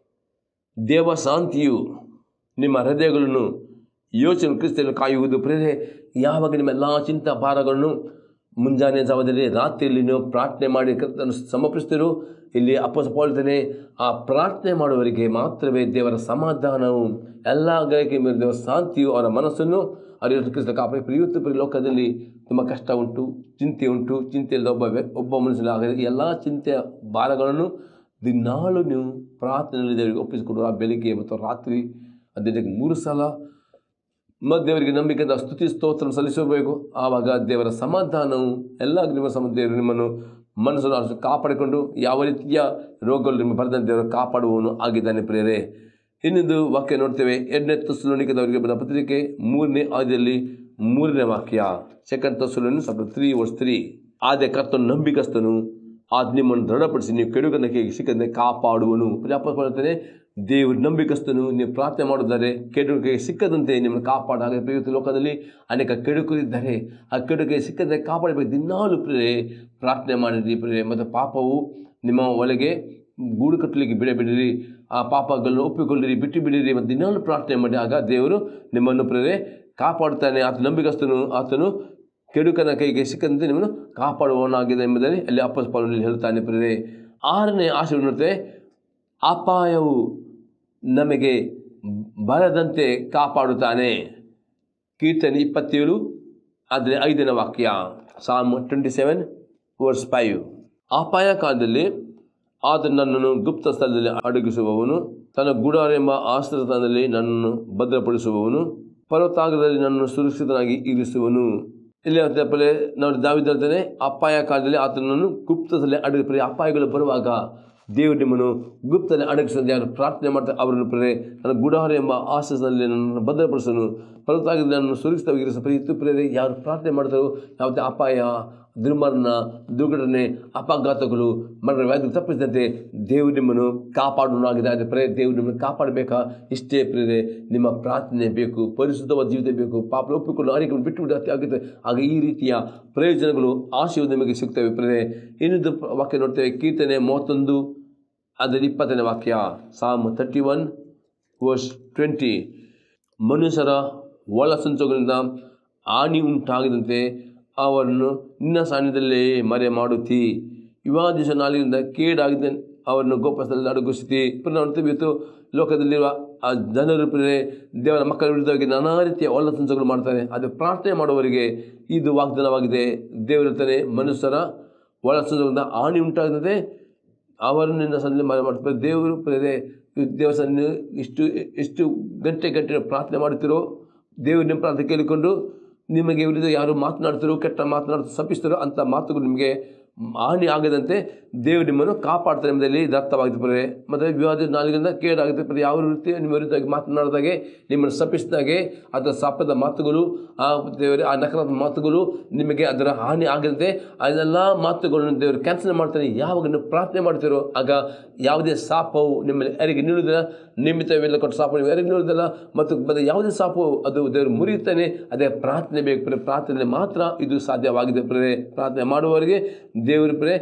ದೇವ ಶಾಂತಿಯು ನಿಮ್ಮ ಹೃದಯಗಳನ್ನು ಯೋಚನೆ ಕ್ರಿಸ್ತನ್ನು ಕಾಯುವುದು ಪ್ರೇರೆ ಯಾವಾಗ ನಿಮ್ಮ ಎಲ್ಲ ಚಿಂತ ಭಾರಗಳನ್ನು ಮುಂಜಾನೆ ಜಾವದಲ್ಲಿ ರಾತ್ರಿಯಲ್ಲಿ ನೀವು ಪ್ರಾರ್ಥನೆ ಮಾಡಿ ಕರ್ತನ್ನು ಸಮರ್ಪಿಸ್ತೀರೋ ಇಲ್ಲಿ ಅಪ್ಪಸಪಾಳ್ತಾನೆ ಆ ಪ್ರಾರ್ಥನೆ ಮಾಡುವವರಿಗೆ ಮಾತ್ರವೇ ದೇವರ ಸಮಾಧಾನವು ಎಲ್ಲ ಗ್ರಹಿಕೆ ಮೇಲೆ ದೇವರ ಶಾಂತಿಯು ಅವರ ಮನಸ್ಸನ್ನು ಅರಿಯೋದು ಕ್ರಿಸ್ತ ಕಾಪಾಡಿ ಪ್ರಿಯುತ್ತ ಪ್ರಿಯ ಲೋಕದಲ್ಲಿ ತುಂಬ ಕಷ್ಟ ಉಂಟು ಚಿಂತೆ ಉಂಟು ಚಿಂತೆಯಿಲ್ಲದ ಒಬ್ಬ ವ್ಯ ಒಬ್ಬ ಮನುಷ್ಯನ ಆಗದೆ ಎಲ್ಲ ಚಿಂತೆಯ ಭಾರಗಳನ್ನು ದಿನಾಳು ನೀವು ಪ್ರಾರ್ಥನೆಯಲ್ಲಿ ದೇವರಿಗೆ ಒಪ್ಪಿಸಿಕೊಡುವ ಬೆಳಿಗ್ಗೆ ಮತ್ತು ರಾತ್ರಿ ಅದೇ ಮೂರು ಸಲ ಮತ್ತು ದೇವರಿಗೆ ನಂಬಿಕೆಯಿಂದ ಸ್ತುತಿ ಸ್ತೋತ್ರ ಸಲ್ಲಿಸಬೇಕು ಆವಾಗ ದೇವರ ಸಮಾಧಾನವು ಎಲ್ಲ ನಿಮ್ಮ ಸಮ ದೇವರು ನಿಮ್ಮನ್ನು ಮನಸ್ಸನ್ನು ಅರಸು ಕಾಪಾಡಿಕೊಂಡು ಯಾವ ರೀತಿಯ ರೋಗಗಳು ನಿಮ್ಮ ಬರೆದಂತೆ ದೇವರು ಕಾಪಾಡುವವನು ಆಗಿದ್ದಾನೆ ಪ್ರೇರೆ ಇನ್ನೊಂದು ವಾಕ್ಯ ನೋಡ್ತೇವೆ ಎರಡನೇ ತಸ್ಲೋಣಿಕದವರಿಗೆ ಬಂದ ಪತ್ರಿಕೆ ಮೂರನೇ ಆದಿಯಲ್ಲಿ ಮೂರನೇ ವಾಕ್ಯ ಸೆಕೆಂಡ್ ತಸ್ಲೋನಿ ಸ್ವಲ್ಪ ತ್ರೀ ವರ್ಸ್ ತ್ರೀ ಆದ ಕರ್ತನು ನಂಬಿಕಸ್ತನು ಆದ ನಿಮ್ಮನ್ನು ದೃಢಪಡಿಸಿ ನೀವು ಕೆಡುಕನಕ್ಕೆ ಸಿಕ್ಕಂತೆ ಕಾಪಾಡುವನು ಪ್ರಜಾಪ ಹೇಳ್ತಾನೆ ದೇವರು ನಂಬಿಕಸ್ತನು ನೀವು ಪ್ರಾರ್ಥನೆ ಮಾಡುತ್ತಾರೆ ಕೆಡುಕಿಗೆ ಸಿಕ್ಕದಂತೆ ನಿಮ್ಮನ್ನು ಕಾಪಾಡ ಹಾಗೆ ಪ್ರಿಯುತ್ತ ಲೋಕದಲ್ಲಿ ಅನೇಕ ಕೆಡುಕರಿದ್ದಾರೆ ಆ ಕೆಡುಕಿಗೆ ಸಿಕ್ಕದಂತೆ ಕಾಪಾಡಬೇಕು ದಿನಾಲು ಪ್ರೇರೆ ಪ್ರಾರ್ಥನೆ ಮಾಡಿರಿ ಪ್ರೇರೆ ಮತ್ತು ಪಾಪವು ನಿಮ್ಮ ಒಳಗೆ ಗೂಡು ಕಟ್ಟಲಿಕ್ಕೆ ಬಿಡಬೇಡಿರಿ ಆ ಪಾಪಗಳನ್ನು ಒಪ್ಪಿಕೊಳ್ಳಿರಿ ಬಿಟ್ಟು ಬಿಡಿರಿ ಮತ್ತು ದಿನಾಲು ಪ್ರಾರ್ಥನೆ ಮಾಡಿ ಆಗ ದೇವರು ನಿಮ್ಮನ್ನು ಪ್ರೇರೆ ಕಾಪಾಡುತ್ತಾನೆ ಆತ ನಂಬಿಕಸ್ತನು ಆತನು ಕೆಡುಕನ ಕೈಗೆ ಸಿಕ್ಕಂತೆ ನಿಮ್ಮನ್ನು ಕಾಪಾಡುವವನಾಗಿದೆ ಎಂಬುದರಲ್ಲಿ ಅಲ್ಲಿ ಅಪ್ಪಸ್ಪಾಲನಲ್ಲಿ ಹೇಳ್ತಾನೆ ಪ್ರೇರೆ ಆರನೇ ಆಶೆ ನೋಡುತ್ತೆ ಅಪಾಯವು ನಮಗೆ ಬರದಂತೆ ಕಾಪಾಡುತ್ತಾನೆ ಕೀರ್ತನೆ ಇಪ್ಪತ್ತೇಳು ಆದರೆ ಐದನೇ ವಾಕ್ಯ ಸಾಮ್ ಟ್ವೆಂಟಿ ಸೆವೆನ್ ವರ್ಸ್ ಫೈವ್ ಅಪಾಯ ಕಾಲದಲ್ಲಿ ಆತ ನನ್ನನ್ನು ಗುಪ್ತ ಸ್ಥಳದಲ್ಲಿ ಅಡಗಿಸುವವನು ತನ್ನ ಗುಡಾರ ಎಂಬ ಆಶ್ರಯಸ್ಥಾನದಲ್ಲಿ ನನ್ನನ್ನು ಭದ್ರಪಡಿಸುವವನು ಪರ್ವತಾಗದಲ್ಲಿ ನನ್ನನ್ನು ಸುರಕ್ಷಿತನಾಗಿ ಇರಿಸುವನು ಇಲ್ಲಿ ಪಲೆ ನಾವು ದಾವಿದ್ದೇನೆ ಅಪಾಯ ಕಾಲದಲ್ಲಿ ಆತನನ್ನು ಗುಪ್ತದಲ್ಲಿ ಅಡಗಿ ಅಪಾಯಗಳು ಬರುವಾಗ ದೇವರು ನಿಮ್ಮನ್ನು ಗುಪ್ತದಲ್ಲಿ ಅಡಗಿಸುವಂತೆ ಯಾರು ಪ್ರಾರ್ಥನೆ ಮಾಡ್ತಾರೆ ಅವರನ್ನು ಪ್ರೇರೆ ನನ್ನ ಗುಡಾರ ಎಂಬ ಆಶ್ರಯದಲ್ಲಿ ನನ್ನನ್ನು ಭದ್ರಪಡಿಸನು ಪರ್ವತಾಗದಲ್ಲಿ ನನ್ನನ್ನು ಸುರಕ್ಷಿತವಾಗಿ ಇರಿಸ ಪ್ರೀತಿ ಪ್ರೇರೆ ಯಾರು ಪ್ರಾರ್ಥನೆ ಮಾಡ್ತಾರೋ ಯಾವುದೇ ಅಪಾಯ ದುರ್ಮರಣ ದುರ್ಘಟನೆ ಅಪಘಾತಗಳು ಮರಣ ವ್ಯಾಧಿ ತಪ್ಪಿಸಿದಂತೆ ದೇವರು ನಿಮ್ಮನ್ನು ಕಾಪಾಡೋನಾಗಿದೆ ಅದೇ ಪ್ರೇ ದೇವರು ನಿಮ್ಮನ್ನು ಕಾಪಾಡಬೇಕಾ ಇಷ್ಟೇ ಪ್ರೇರೆ ನಿಮ್ಮ ಪ್ರಾರ್ಥನೆ ಬೇಕು ಪರಿಶುದ್ಧವಾದ ಜೀವಿತ ಬೇಕು ಪಾಪ ಒಪ್ಪಿಕೊಂಡು ಅನೇಕ ಬಿಟ್ಟು ಬಿಟ್ಟು ಆಗುತ್ತೆ ಆಗ ಈ ರೀತಿಯ ಪ್ರಯೋಜನಗಳು ಆಶಯವು ನಿಮಗೆ ಸಿಗ್ತವೆ ಪ್ರೇರೆ ಇನ್ನೊಂದು ವಾಕ್ಯ ನೋಡ್ತೇವೆ ಕೀರ್ತನೆ ಮೂವತ್ತೊಂದು ಅದರ ಇಪ್ಪತ್ತನೇ ವಾಕ್ಯ Psalm thirty one verse twenty ಮನುಷ್ಯರ ಒಳಸಂಚಗಳಿಂದ ಹಾನಿ ಉಂಟಾಗದಂತೆ ಅವರನ್ನು ನಿನ್ನ ಸಾನ್ನಿಧ್ಯದಲ್ಲೇ ಮರೆ ಮಾಡುತ್ತಿ ವಿವಾದಿಸ ನಾಲಿನಿಂದ ಕೇಡಾಗಿದೆ ಅವರನ್ನು ಗೋಪಸ್ಥಳದಲ್ಲಿ ಅಡಗಿಸುತ್ತಿ ನೋಡ್ತೀವಿ ಇವತ್ತು ಲೋಕದಲ್ಲಿರುವ ಆ ಜನರು ಪ್ರೇರೆ ದೇವರ ಮಕ್ಕಳ ವಿರುದ್ಧವಾಗಿ ನಾನಾ ರೀತಿಯ ಒಳಸಂಚಗಳು ಮಾಡ್ತಾರೆ ಅದು ಪ್ರಾರ್ಥನೆ ಮಾಡುವವರಿಗೆ ಇದು ವಾಗ್ದಾನವಾಗಿದೆ ದೇವರಿರ್ತಾನೆ ಮನುಷ್ಯರ ಒಳಸಂಚಗಳಿಂದ ಹಾನಿ ಉಂಟಾಗದಂತೆ ಅವರನ್ನು ನಿನ್ನ ಸನ್ನಿಧಿ ಮರೆ ಮಾಡ್ತಾರೆ ದೇವರು ಪ್ರೇರೆ ದೇವಸ್ಥಾನ ಇಷ್ಟು ಎಷ್ಟು ಗಂಟೆ ಗಂಟೆ ಪ್ರಾರ್ಥನೆ ಮಾಡುತ್ತೀರೋ ದೇವರು ನಿಮ್ಮ ಪ್ರಾರ್ಥನೆ ಕೇಳಿಕೊಂಡು ನಿಮಗೆ ವಿರುದ್ಧ ಯಾರು ಮಾತನಾಡ್ತಾರೋ ಕೆಟ್ಟ ಮಾತನಾಡ್ತಾ ಸಪಿಸ್ತಾರೋ ಅಂಥ ಮಾತುಗಳು ನಿಮಗೆ ಹಾನಿ ಆಗದಂತೆ ದೇವರು ನಿಮ್ಮನ್ನು ಕಾಪಾಡ್ತಾರೆ ಎಂಬುದರಲ್ಲಿ ಇದು ಅರ್ಥವಾಗಿದೆ ಪ್ರೇರೆ ಮತ್ತು ವಿವಾದ ನಾಲಿಗೆಯಿಂದ ಕೇಡಾಗುತ್ತೆ ಪ್ರೇರೆ ಯಾವ ರೀತಿ ನಿಮ್ಮ ವಿರುದ್ಧವಾಗಿ ಮಾತನಾಡಿದಾಗೆ ನಿಮ್ಮನ್ನು ಸಪಿಸಿದಾಗೆ ಅದರ ಶಾಪದ ಮಾತುಗಳು ಆ ದೇವರ ಆ ನಕಾರಾತ್ಮಕ ಮಾತುಗಳು ನಿಮಗೆ ಅದರ ಹಾನಿ ಆಗದಂತೆ ಅದೆಲ್ಲ ಮಾತುಗಳನ್ನು ದೇವರು ಕ್ಯಾನ್ಸಲ್ ಮಾಡ್ತಾನೆ ಯಾವಾಗ ನೀವು ಪ್ರಾರ್ಥನೆ ಮಾಡ್ತೀರೋ ಆಗ ಯಾವುದೇ ಶಾಪವು ನಿಮ್ಮಲ್ಲಿ ಯಾರಿಗೆ ನೀಡುವುದಿಲ್ಲ ನಿಮಿತ್ತವೆಲ್ಲ ಕೊಟ್ಟು ಶಾಪ ನೀವು ಯಾರಿಗೆ ನೀಡುವುದಿಲ್ಲ ಮತ್ತು ಮತ್ತೆ ಯಾವುದೇ ಶಾಪವು ಅದು ದೇವರು ಮುರಿಯುತ್ತಾನೆ ಅದೇ ಪ್ರಾರ್ಥನೆ ಬೇಕು ಪ್ರೇರೆ ಪ್ರಾರ್ಥನೆ ಮಾತ್ರ ಇದು ಸಾಧ್ಯವಾಗಿದೆ ಪ್ರೇರೆ ಪ್ರಾರ್ಥನೆ ಮಾಡುವವರಿಗೆ ದೇವರು ಪ್ರೇರೆ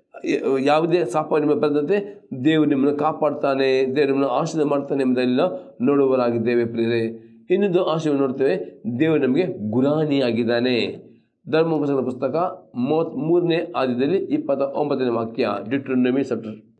ಯಾವುದೇ ಶಾಪ ನಿಮಗೆ ಬರೆದಂತೆ ದೇವರು ನಿಮ್ಮನ್ನು ಕಾಪಾಡ್ತಾನೆ ದೇವರು ನಿಮ್ಮನ್ನು ಆಶೀರ್ವಾದ ಮಾಡ್ತಾನೆ ಎಂಬುದೆಲ್ಲ ನೋಡುವರಾಗಿದ್ದೇವೆ ಪ್ರೇರೆ ಇನ್ನೊಂದು ಆಶಯವನ್ನು ನೋಡ್ತೇವೆ ದೇವರು ನಮಗೆ ಗುರಾಣಿಯಾಗಿದ್ದಾನೆ ಧರ್ಮೋಪಸರದ ಪುಸ್ತಕ ಮೂವತ್ತ್ಮೂರನೇ ಆದ್ಯದಲ್ಲಿ ಇಪ್ಪತ್ತ ಒಂಬತ್ತನೇ ವಾಕ್ಯ Deuteronomy chapter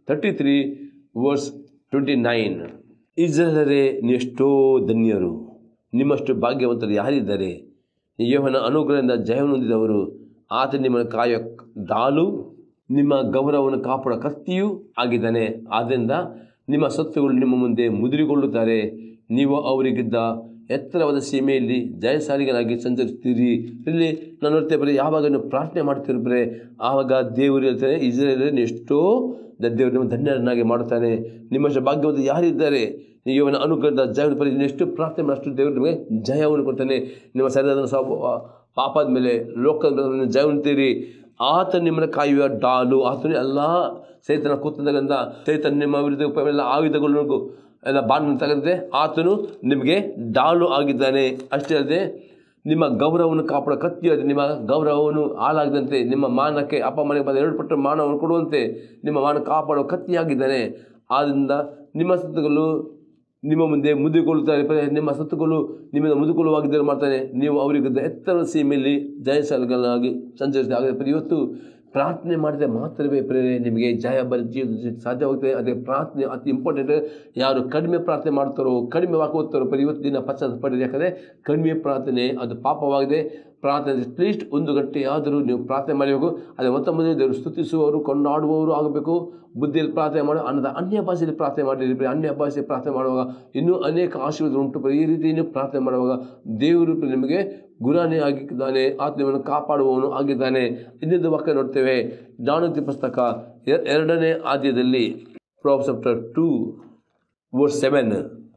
thirty three verse twenty nine ಇಸ್ರೇಲರೇ ನೀವೆಷ್ಟೋ ಧನ್ಯರು ನಿಮ್ಮಷ್ಟು ಭಾಗ್ಯವಂತರು ಯಾರಿದ್ದಾರೆ ಯೇಹನ ಅನುಗ್ರಹದಿಂದ ಜಯವನ್ನು ಹೊಂದಿದವರು ಆತ ನಿಮ್ಮನ್ನು ಕಾಯೋ ಡಾಲು ನಿಮ್ಮ ಗೌರವವನ್ನು ಕಾಪಾಡೋ ಕತ್ತಿಯೂ ಆಗಿದ್ದಾನೆ ಆದ್ದರಿಂದ ನಿಮ್ಮ ಸತ್ವಗಳು ನಿಮ್ಮ ಮುಂದೆ ಮುದುರಿಗೊಳ್ಳುತ್ತಾರೆ ನೀವು ಅವರಿಗಿದ್ದ ಎತ್ತರವಾದ ಸೀಮೆಯಲ್ಲಿ ಜಯಶಾಲಿಗಳಾಗಿ ಸಂಚರಿಸ್ತೀರಿ ಇಲ್ಲಿ ನಾನು ನೋಡ್ತೇವೆ ಬರೀ ಯಾವಾಗ ನೀವು ಪ್ರಾರ್ಥನೆ ಮಾಡ್ತಿರ್ಬರೆ ಆವಾಗ ದೇವರು ಹೇಳ್ತಾನೆ ಇಸ್ರೇಲನ್ನು ಎಷ್ಟೋ ದ- ದೇವರು ನಿಮ್ಮ ಧನ್ಯರನ್ನಾಗಿ ಮಾಡುತ್ತಾನೆ ನಿಮ್ಮಷ್ಟು ಭಾಗ್ಯವಂತ ಯಾರಿದ್ದಾರೆ ನೀವು ಅವನ ಅನುಗ್ರಹದ ಜಯ ಪರಿ ಎಷ್ಟು ಪ್ರಾರ್ಥನೆ ಮಾಡಿ ಅಷ್ಟು ದೇವರು ನಿಮಗೆ ಜಯವನ್ನು ಕೊಡ್ತಾನೆ ನಿಮ್ಮ ಶರೀರದ ಸಹ ಪಾಪದ ಮೇಲೆ ಲೋಕದ ಮೇಲೆ ನೀವು ಜಯ ಹೊಂದ್ತೀರಿ ಆತ ನಿಮ್ಮನ್ನು ಕಾಯುವ ಡಾಲು ಆತನು ಎಲ್ಲ ಚೈತನ ಕೂತದಿಂದ ಚೈತನ್ಯ ನಿಮ್ಮ ವಿರುದ್ಧ ಉಪ ಎಲ್ಲ ಆಯುಧಗಳು ಎಲ್ಲ ಬಾಣವನ್ನು ತೆಗೆದಿದೆ ಆತನು ನಿಮಗೆ ಡಾಲು ಆಗಿದ್ದಾನೆ ಅಷ್ಟೇ ಅಲ್ಲದೆ ನಿಮ್ಮ ಗೌರವವನ್ನು ಕಾಪಾಡೋ ಕತ್ತಿ ಅದು ನಿಮ್ಮ ಗೌರವವನ್ನು ಹಾಳಾಗದಂತೆ ನಿಮ್ಮ ಮಾನಕ್ಕೆ ಅಪಮಾನಕ್ಕೆ ಬಂದ ಎರಡು ಪಟ್ಟು ಮಾನವನ್ನು ಕೊಡುವಂತೆ ನಿಮ್ಮ ಮಾನ ಕಾಪಾಡೋ ಕತ್ತಿಯಾಗಿದ್ದಾನೆ ಆದ್ದರಿಂದ ನಿಮ್ಮ ಸತ್ತುಗಳು ನಿಮ್ಮ ಮುಂದೆ ಮುದುಗೊಳ್ಳುತ್ತಾರೆ ಪ್ರಿಯರೇ, ನಿಮ್ಮ ಸತ್ತುಗಳು ನಿಮ್ಮಿಂದ ಮುದುಗೊಳ್ಳುವಾಗಿದ್ದರೆ ಮಾಡ್ತಾನೆ ನೀವು ಅವರಿಗೆ ಎತ್ತರ ಸೀಮೆಯಲ್ಲಿ ಜಯಶಾಲಿಗಳಾಗಿ ಸಂಚರಿಸಿದ ಹಾಗಾದರೆ ಇವತ್ತು ಪ್ರಾರ್ಥನೆ ಮಾಡಿದರೆ ಮಾತ್ರವೇ ಪ್ರೇರೆ ನಿಮಗೆ ಜಯ ಬರ ಜೀವನ ಸಾಧ್ಯವಾಗ್ತದೆ ಅದೇ ಪ್ರಾರ್ಥನೆ ಅತಿ ಇಂಪಾರ್ಟೆಂಟ್ ಯಾರು ಕಡಿಮೆ ಪ್ರಾರ್ಥನೆ ಮಾಡ್ತಾರೋ ಕಡಿಮೆ ವಾಕ್ಯ ಓದ್ತಾರೋ ಪರಿ ಇವತ್ತು ದಿನ ಪಶ್ಚಾತ್ತಾಪ ಪಡೆದು ಯಾಕಂದರೆ ಕಡಿಮೆ ಪ್ರಾರ್ಥನೆ ಅದು ಪಾಪವಾಗಿದೆ ಪ್ರಾರ್ಥನೆ ಅಟ್ಲೀಸ್ಟ್ ಒಂದು ಗಂಟೆ ಆದರೂ ನೀವು ಪ್ರಾರ್ಥನೆ ಮಾಡಬೇಕು ಅದೇ ಮೊತ್ತ ಮೊದಲು ದೇವರು ಸ್ತುತಿಸುವವರು ಕೊಂಡಾಡುವವರು ಆಗಬೇಕು ಬುದ್ಧಿಯಲ್ಲಿ ಪ್ರಾರ್ಥನೆ ಮಾಡೋ ಅನ್ನದ ಅನ್ಯ ಭಾಷೆಯಲ್ಲಿ ಪ್ರಾರ್ಥನೆ ಮಾಡಿರಿ ಅನ್ಯ ಭಾಷೆ ಪ್ರಾರ್ಥನೆ ಮಾಡುವಾಗ ಇನ್ನೂ ಅನೇಕ ಆಶೀರ್ವಾದ ಉಂಟು ಈ ರೀತಿ ನೀವು ಪ್ರಾರ್ಥನೆ ಮಾಡುವಾಗ ದೇವರು ನಿಮಗೆ ಗುರಾನೇ ಆಗಿದ್ದಾನೆ ಆತ್ಮವನ್ನು ಕಾಪಾಡುವವನು ಆಗಿದ್ದಾನೆ ಇನ್ನೊಂದು ವಾಕ್ಯ ನೋಡ್ತೇವೆ ಜಾಣತಿ ಪುಸ್ತಕ ಎ- ಎರಡನೇ ಆದ್ಯದಲ್ಲಿ Proverbs chapter two verse seven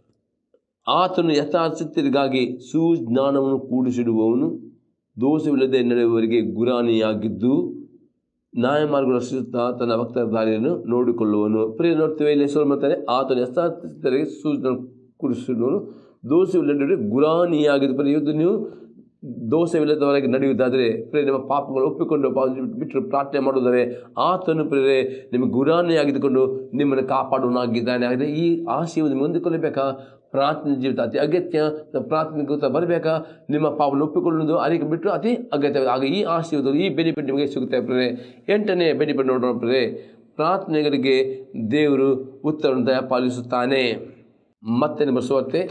ಆತನು ಯಥಾರ್ಥಿಗಾಗಿ ಸುಜ್ಞಾನವನ್ನು ಕೂಡಿಸಿಡುವವನು ದೋಷವಿಲ್ಲದೆ ನಡೆಯುವವರಿಗೆ ಗುರಾಣಿಯಾಗಿದ್ದು ನ್ಯಾಯಮಾರ್ಗಗಳ ಸುತ್ತ ತನ್ನ ಭಕ್ತರ ದಾರಿಯನ್ನು ನೋಡಿಕೊಳ್ಳುವನು ಪ್ರಿಯ ನೋಡ್ತೇವೆ ಇಲ್ಲಿ ಹೆಸರು ಮಾಡ್ತಾರೆ ಆತನು ಯಥಾರ್ಥರಿಗೆ ಸೂಚನೆ ಕೂಡಿಸಿಡುವನು ದೋಷವಿಲ್ಲದೆ ಗುರಾಣಿಯಾಗಿದ್ದು ಪ್ರಿಯ ಇವತ್ತು ನೀವು ದೋಷವಿಲ್ಲದವರೆಗೆ ನಡೆಯುವುದಾದರೆ ಪ್ರಿಯ ನಿಮ್ಮ ಪಾಪಗಳು ಒಪ್ಪಿಕೊಂಡು ಪಾಪ ಬಿಟ್ಟು ಪ್ರಾರ್ಥನೆ ಮಾಡುವುದರೆ ಆತನು ಪ್ರಿಯರೇ ನಿಮಗೆ ಗುರಾಣಿಯಾಗಿದ್ದುಕೊಂಡು ನಿಮ್ಮನ್ನು ಕಾಪಾಡುವನಾಗಿದ್ದಾನೆ ಹಾಗಾದರೆ ಈ ಆಶಯವನ್ನು ನಿಮಗೆ ಹೊಂದಿಕೊಳ್ಳಬೇಕಾ ಪ್ರಾರ್ಥನೆ ಜೀವಿತ ಅತಿ ಅಗತ್ಯ ಪ್ರಾರ್ಥನೆ ಗೊತ್ತಾ ಬರಬೇಕಾ ನಿಮ್ಮ ಪಾಪವನ್ನು ಒಪ್ಪಿಕೊಳ್ಳುವುದು ಅದಕ್ಕೆ ಬಿಟ್ಟು ಅತಿ ಅಗತ್ಯ ಆಗ ಈ ಆಶೀರ್ವಾದ ಈ ಬೆನಿಫಿಟ್ ನಿಮಗೆ ಸಿಗುತ್ತೆ ಪ್ರಿಯರೇ ಎಂಟನೇ ಬೆನಿಫಿಟ್ ನೋಡೋಣ ಪ್ರಿಯರೇ ಪ್ರಾರ್ಥನೆಗಳಿಗೆ ದೇವರು ಉತ್ತರವನ್ನು ದಯಪಾಲಿಸುತ್ತಾನೆ ಮತ್ತೆ ನಿಮ್ಮ ಸುವಾರ್ತೆ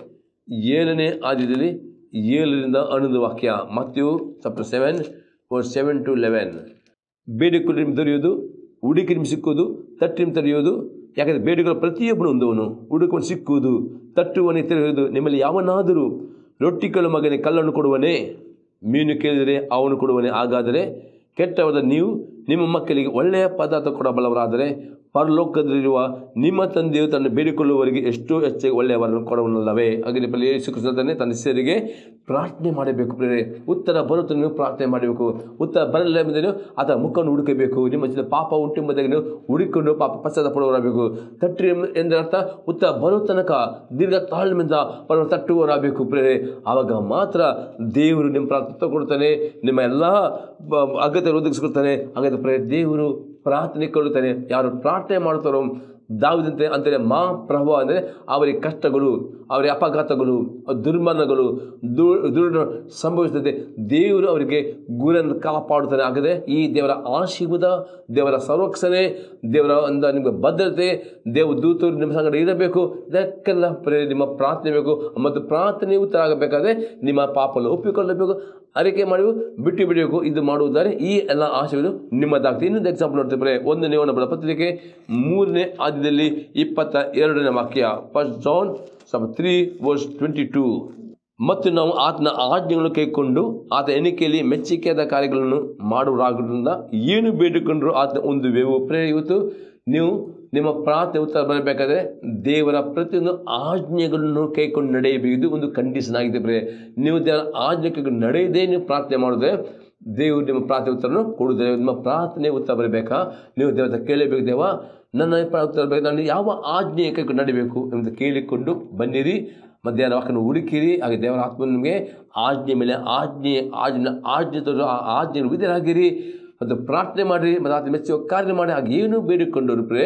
ಏಳನೇ ಆದ್ಯದಲ್ಲಿ ಏಳರಿಂದ ಹನ್ನೊಂದು ವಾಕ್ಯ Matthew chapter seven four seven to eleven ಬೇಡಿಕೊಳ್ಳಿ ನಿಮ್ಗೆ ದೊರೆಯುವುದು ಹುಡುಕಿ ನಿಮ್ಗೆ ಸಿಕ್ಕುವುದು ತಟ್ಟಿ ನಿಮ್ಗೆ ತೆರೆಯುವುದು ಯಾಕಂದರೆ ಬೇಡಿಗಳ ಪ್ರತಿಯೊಬ್ಬನು ಹೊಂದುವನು ಹುಡುಕೊಂಡು ಸಿಕ್ಕುವುದು ತಟ್ಟುವನಿಗೆ ತೆರೆಯುವುದು ನಿಮ್ಮಲ್ಲಿ ಯಾವನಾದರೂ ರೊಟ್ಟಿ ಕಲ್ಲು ಮಗನಿಗೆ ಕಲ್ಲನ್ನು ಕೊಡುವನೇ ಮೀನು ಕೇಳಿದರೆ ಅವನು ಕೊಡುವನೇ ಹಾಗಾದರೆ ಕೆಟ್ಟವಾದ ನೀವು ನಿಮ್ಮ ಮಕ್ಕಳಿಗೆ ಒಳ್ಳೆಯ ಪದಾರ್ಥ ಕೊಡಬಲ್ಲವರಾದರೆ ಪರಲೋಕದಲ್ಲಿರುವ ನಿಮ್ಮ ತಂದೆಯು ತನ್ನ ಬೇಡಿಕೊಳ್ಳುವವರಿಗೆ ಎಷ್ಟೋ ಹೆಚ್ಚಿಗೆ ಒಳ್ಳೆಯವರನ್ನು ಕೊಡವನಲ್ಲವೇ ಹಾಗೆ ಬಳಿ ಯೇಸು ಕ್ರಿಸ್ತನೇ ತನ್ನ ಹೆಸರಿಗೆ ಪ್ರಾರ್ಥನೆ ಮಾಡಬೇಕು ಪ್ರೇರೆ ಉತ್ತರ ಬರುತ್ತ ನೀವು ಪ್ರಾರ್ಥನೆ ಮಾಡಬೇಕು ಉತ್ತರ ಬರಲಿಲ್ಲ ಎಂಬುದೇ ನೀವು ಆತ ಮುಖವನ್ನು ಹುಡುಕಬೇಕು ನಿಮ್ಮ ಜೊತೆ ಪಾಪ ಉಂಟೆಂಬುದಾಗಿ ನೀವು ಹುಡುಕಿಕೊಂಡು ಪಾಪ ಪಶ್ಚಾತ್ತಾಪ ಪಡುವರಾಗಬೇಕು ತಟ್ಟಿ ಎಂಬ- ಎಂದರ್ಥ ಉತ್ತರ ಬರೋ ತನಕ ದೀರ್ಘ ತಾಳ್ಮೆಯಿಂದ ಅವರು ತಟ್ಟುವರಾಗಬೇಕು ಪ್ರೇರೆ ಆವಾಗ ಮಾತ್ರ ದೇವರು ನಿಮ್ಮ ಪ್ರಾರ್ಥನೆ ಕೊಡ್ತಾನೆ ನಿಮ್ಮ ಎಲ್ಲ ಬ- ಅಗತ್ಯ ಒದಗಿಸ್ಕೊಳ್ತಾನೆ ಹಾಗಾದ್ರೆ ಪ್ರೇರೆ ದೇವರು ಪ್ರಾರ್ಥನೆ ಕೊಳ್ಳುತ್ತಾನೆ ಯಾರು ಪ್ರಾರ್ಥನೆ ಮಾಡ್ತಾರೋ ದಾವಿದಂತೆ ಅಂತಾರೆ ಮಾ ಪ್ರಭು ಅಂದರೆ ಅವರಿಗೆ ಕಷ್ಟಗಳು ಅವರಿಗೆ ಅಪಘಾತಗಳು ದುರ್ಮರಣಗಳು ದುರ್ಡ ಸಂಭವಿಸುತ್ತದೆ ದೇವರು ಅವರಿಗೆ ಗುರನ್ನು ಕಾಪಾಡುತ್ತಾನೆ ಹಾಗಾದರೆ ಈ ದೇವರ ಆಶೀರ್ವಾದ ದೇವರ ಸಂರಕ್ಷಣೆ ದೇವರ ಒಂದು ನಿಮಗೆ ಭದ್ರತೆ ದೇವ ದೂತರು ನಿಮ್ಮ ಸಂಗಡ ಇರಬೇಕು ಇದಕ್ಕೆಲ್ಲ ಪ್ರೇ ನಿಮ್ಮ ಪ್ರಾರ್ಥನೆ ಬೇಕು ಮತ್ತು ಪ್ರಾರ್ಥನೆ ಉತ್ತರ ಆಗಬೇಕಾದ್ರೆ ನಿಮ್ಮ ಪಾಪವನ್ನು ಒಪ್ಪಿಕೊಳ್ಳಬೇಕು ಅರಿಕೆ ಮಾಡಿ ಬಿಟ್ಟು ಬಿಡಬೇಕು ಇದು ಮಾಡುವುದಾರೆ ಈ ಎಲ್ಲ ಆಶಯಗಳು ನಿಮ್ಮದಾಗ್ತದೆ ಇನ್ನೊಂದು ಎಕ್ಸಾಂಪಲ್ ನೋಡ್ತಿದ್ರೆ ಒಂದು ನೇವನ ಪತ್ರಿಕೆ ಮೂರನೇ ಆದ್ಯದಲ್ಲಿ ಇಪ್ಪತ್ತ ಎರಡನೇ ವಾಕ್ಯ ಫಸ್ಟ್ ಜಾನ್ ಸಬ್ ತ್ರೀ ವರ್ಸ್ ಟ್ವೆಂಟಿ ಟೂ ಮತ್ತು ನಾವು ಆತನ ಆಜ್ಞೆಗಳನ್ನು ಕೈಕೊಂಡು ಆತ ಎಣಿಕೆಯಲ್ಲಿ ಮೆಚ್ಚುಗೆಯಾದ ಕಾರ್ಯಗಳನ್ನು ಮಾಡುವುದಾಗೋದ್ರಿಂದ ಏನು ಬೇಡಿಕೊಂಡ್ರು ಆತನ ಒಂದು ವೇವು ಪ್ರೇ ಇವತ್ತು ನೀವು ನಿಮ್ಮ ಪ್ರಾರ್ಥನೆ ಉತ್ತರ ಬರಬೇಕಾದ್ರೆ ದೇವರ ಪ್ರತಿಯೊಂದು ಆಜ್ಞೆಗಳನ್ನು ಕೈಕೊಂಡು ನಡೆಯಬೇಕು ಇದು ಒಂದು ಕಂಡೀಷನ್ ಆಗಿದೆ ಪ್ರೇ ನೀವು ದೇವರ ಆಜ್ಞೆ ಕೈಕೊಂಡು ನಡೆಯದೇ ನೀವು ಪ್ರಾರ್ಥನೆ ಮಾಡಿದ್ರೆ ದೇವರು ನಿಮ್ಮ ಪ್ರಾರ್ಥನೆ ಉತ್ತರವನ್ನು ಕೊಡುವುದಿಲ್ಲ ನಿಮ್ಮ ಪ್ರಾರ್ಥನೆ ಉತ್ತರ ಬರಬೇಕಾ ನೀವು ದೇವರ ಹತ್ರ ಕೇಳಬೇಕು ದೇವ ನನ್ನ ಪ್ರಾರ್ಥನೆ ಉತ್ತರ ಬೇಕು ನಾನು ಯಾವ ಆಜ್ಞೆ ಕೈಕೊಂಡು ನಡಿಬೇಕು ಎಂದು ಕೇಳಿಕೊಂಡು ಬನ್ನಿರಿ ಮಧ್ಯಾಹ್ನ ವಾಕ್ಯನ ಹುಡುಕಿರಿ ಹಾಗೆ ದೇವರ ಆತ್ಮ ನಿಮಗೆ ಆಜ್ಞೆ ಮೇಲೆ ಆಜ್ಞೆ ಆಜ್ಞೆ ಆಜ್ಞೆ ತೋರು ಆ ಆಜ್ಞೆ ವಿಧರಾಗಿರಿ ಮತ್ತು ಪ್ರಾರ್ಥನೆ ಮಾಡಿರಿ ಮತ್ತು ಆತ ಮೆಚ್ಚುವ ಕಾರ್ಯ ಮಾಡಿ ಹಾಗೆ ಏನು ಬೇಡಿಕೊಂಡವರು ಪ್ರೇ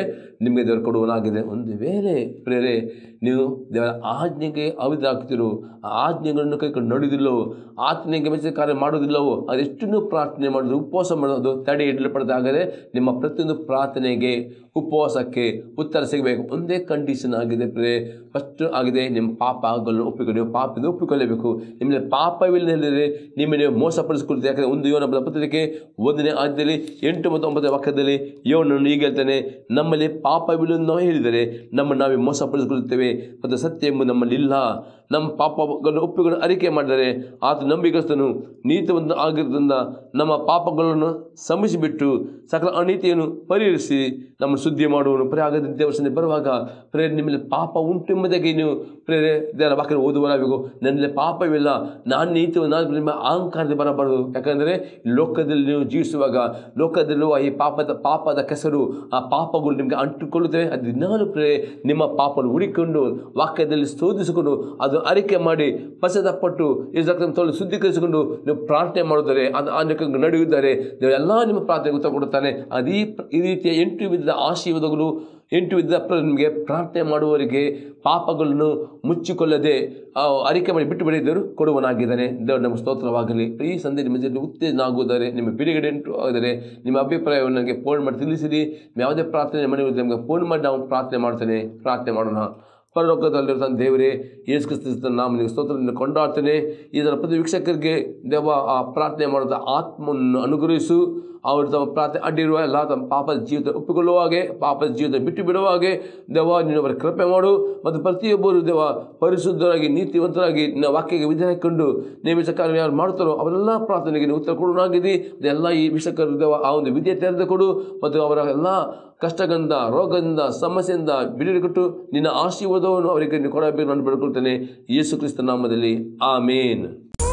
ನಿಮಗೆ ದೇವರು ಕೊಡುವನಾಗಿದೆ ಒಂದು ವೇಳೆ ಪ್ರೇರೆ ನೀವು ದೇವರ ಆಜ್ಞೆಗೆ ಅವಿದಾಗ್ತಿರೋ ಆ ಆಜ್ಞೆಗಳನ್ನು ಕೈಕೊಂಡು ನಡೆದಿಲ್ಲವೋ ಆಜ್ಞೆಗೆ ಮೆಚ್ಚಿದ ಕಾರ್ಯ ಮಾಡೋದಿಲ್ಲವೋ ಅದೆಷ್ಟನ್ನು ಪ್ರಾರ್ಥನೆ ಮಾಡೋದು ಉಪವಾಸ ಮಾಡೋದು ತಡೆ ಹಿಡಿಯಲ್ಪಡದಾಗದೆ ನಿಮ್ಮ ಪ್ರತಿಯೊಂದು ಪ್ರಾರ್ಥನೆಗೆ ಉಪವಾಸಕ್ಕೆ ಉತ್ತರ ಸಿಗಬೇಕು ಒಂದೇ ಕಂಡೀಷನ್ ಆಗಿದೆ ಪ್ರೇ ಫಸ್ಟ್ ಆಗಿದೆ ನಿಮ್ಮ ಪಾಪಗಳನ್ನು ಒಪ್ಪಿಕೊಂಡು ನೀವು ಪಾಪದಿಂದ ಒಪ್ಪಿಕೊಳ್ಳಬೇಕು ನಿಮ್ಮಲ್ಲಿ ಪಾಪವಿಲ್ಲದೆ ನಿಮ್ಮ ನೀವು ಮೋಸಪಡಿಸಿಕೊಳ್ತೀರಿ ಯಾಕಂದರೆ ಒಂದು ಯೋನ ಪತ್ರಿಕೆ ಒಂದನೇ ಆದ್ಯದಲ್ಲಿ ಎಂಟು ಮತ್ತು ಒಂಬತ್ತನೇ ವಾಕ್ಯದಲ್ಲಿ ಯೋನನ್ನು ಈಗ ಹೇಳ್ತಾನೆ ನಮ್ಮಲ್ಲಿ ಪಾಪವಿಲ್ಲ ನಾವು ಹೇಳಿದರೆ ನಮ್ಮನ್ನು ನಾವೇ ಮೋಸಪಡಿಸಿಕೊಳ್ಳುತ್ತೇವೆ ಮತ್ತು ಸತ್ಯ ಎಂಬುದು ನಮ್ಮಲ್ಲಿ ಇಲ್ಲ ನಮ್ಮ ಪಾಪಗಳನ್ನು ಒಪ್ಪಿಕೊಂಡು ಅರಿಕೆ ಮಾಡಿದರೆ ಆತ ನಂಬಿಗಸ್ತನು ನೀತಿವಂತ ಆಗಿರೋದ್ರಿಂದ ನಮ್ಮ ಪಾಪಗಳನ್ನು ಸಮಿಸಿಬಿಟ್ಟು ಸಕಲ ಅನೀತಿಯನ್ನು ಪರಿಹರಿಸಿ ನಮ್ಮ ಶುದ್ಧಿ ಮಾಡುವನು ಪ್ರೇ ಆಗದ ದೇವಸ್ಥಾನ ಬರುವಾಗ ಪ್ರೇ ನಿಮ್ಮಲ್ಲಿ ಪಾಪ ಉಂಟು ಎಂಬುದಾಗಿ ನೀವು ಪ್ರೇರೆ ದೇವರ ವಾಕ್ಯ ಓದುವರಾಗಬೇಕು ನನ್ನಲ್ಲಿ ಪಾಪವಿಲ್ಲ ನಾನು ನೀತಿ ನಾನು ನಿಮ್ಮ ಅಹಂಕಾರದಲ್ಲಿ ಬರಬಾರದು ಯಾಕಂದರೆ ಲೋಕದಲ್ಲಿ ನೀವು ಜೀವಿಸುವಾಗ ಲೋಕದಲ್ಲಿರುವ ಈ ಪಾಪದ ಪಾಪದ ಕೆಸರು ಆ ಪಾಪಗಳು ನಿಮಗೆ ಅಂಟುಕೊಳ್ಳುತ್ತವೆ ಅದು ದಿನಾಲು ಪ್ರೇ ನಿಮ್ಮ ಪಾಪವನ್ನು ಹುಡಿಕೊಂಡು ವಾಕ್ಯದಲ್ಲಿ ಶೋಧಿಸಿಕೊಂಡು ಅದು ಅರಿಕೆ ಮಾಡಿ ಪಶ್ಚಾತ್ತಾಪಟ್ಟು ಇದಕ್ಕೆ ತೊಳೆದು ಶುದ್ಧೀಕರಿಸಿಕೊಂಡು ನೀವು ಪ್ರಾರ್ಥನೆ ಮಾಡಿದರೆ ಅದು ಆನ್ಯಕ್ಕೆ ನಡೆಯುತ್ತಾರೆ ದೇವರು ಎಲ್ಲ ನಿಮ್ಮ ಪ್ರಾರ್ಥನೆಗೆ ಉತ್ತರ ಕೊಡುತ್ತಾನೆ ಅದೇ ಪ್ರ- ಈ ರೀತಿಯ ಎಂಟು ವಿಧದ ಆಶೀರ್ವಾದಗಳು ಎಂಟು ವಿಧದ ಪ್ರ- ನಿಮಗೆ ಪ್ರಾರ್ಥನೆ ಮಾಡುವವರಿಗೆ ಪಾಪಗಳನ್ನು ಮುಚ್ಚಿಕೊಳ್ಳದೆ ಆ, ಅರಿಕೆ ಮಾಡಿ ಬಿಟ್ಟು ಬಿಡಿದರು ಕೊಡುವನಾಗಿದ್ದಾನೆ ದೇವರು ನಮ್ಮ ಸ್ತೋತ್ರವಾಗಲಿ ಈ ಸಂದೇಶ ನಿಮ್ಮ ಜೊತೆ ಉತ್ತೇಜನ ಆಗುವುದಾರೆ ನಿಮ್ಮ ಬಿಡುಗಡೆ ಉಂಟು ಆಗಿದ್ದಾರೆ ನಿಮ್ಮ ಅಭಿಪ್ರಾಯವನ್ನು ನನಗೆ ಫೋನ್ ಮಾಡಿ ತಿಳಿಸಿರಿ ನಿಮ್ಮ ಯಾವುದೇ ಪ್ರಾರ್ಥನೆ ಮನೆ ನಮಗೆ ಫೋನ್ ಮಾಡಿ ನಾವು ಪ್ರಾರ್ಥನೆ ಮಾಡ್ತೇನೆ ಪ್ರಾರ್ಥನೆ ಮಾಡೋಣ ಪರಲೋಕದಲ್ಲಿರೋ ದೇವರೇ ಯೇಸು ಕ್ರಿಸ್ತನ ನಾಮನಿಗೆ ಸ್ತೋತ್ರದಿಂದ ಕೊಂಡಾಡ್ತೇನೆ ಇದರ ಪ್ರತಿ ವೀಕ್ಷಕರಿಗೆ ದೇವ ಆ ಪ್ರಾರ್ಥನೆ ಮಾಡೋದ ಆತ್ಮವನ್ನು ಅನುಗ್ರಹಿಸು ಅವರು ತಮ್ಮ ಪ್ರಾರ್ಥನೆ ಅಡ್ಡಿರುವ ಎಲ್ಲ ತಮ್ಮ ಪಾಪದ ಜೀವಿತ ಒಪ್ಪಿಕೊಳ್ಳುವ ಹಾಗೆ ಪಾಪದ ಜೀವಿತ ಬಿಟ್ಟು ಬಿಡುವ ಹಾಗೆ ದೇವ ನೀನು ಅವರ ಕೃಪೆ ಮಾಡು ಮತ್ತು ಪ್ರತಿಯೊಬ್ಬರು ದೇವ ಪರಿಶುದ್ಧರಾಗಿ ನೀತಿವಂತರಾಗಿ ನಿನ್ನ ವಾಕ್ಯಕ್ಕೆ ವಿಧಾನಕೊಂಡು ನೇಮಿತ ಕಾರ್ಯ ಯಾರು ಮಾಡ್ತಾರೋ ಅವರೆಲ್ಲ ಪ್ರಾರ್ಥನೆಗೆ ನೀವು ಉತ್ತರ ಕೊಡೋಣಾಗಿದ್ದಿ ಎಲ್ಲ ಈ ವಿಷಯಕರು ದೇವ ಆ ಒಂದು ವಿದ್ಯೆ ತೆರೆದು ಕೊಡು ಮತ್ತು ಅವರ ಎಲ್ಲ ಕಷ್ಟಗಳಿಂದ ರೋಗದಿಂದ ಸಮಸ್ಯೆಯಿಂದ ಬಿಡುಗಡೆ ಕೊಟ್ಟು ನಿನ್ನ ಆಶೀರ್ವಾದವನ್ನು ಅವರಿಗೆ ನೀವು ಕೊಡಬೇಕು ನಾನು ಬೇಡ್ಕೊಳ್ತೇನೆ ಯೇಸು ಕ್ರಿಸ್ತ ನಾಮದಲ್ಲಿ ಆಮೇನ್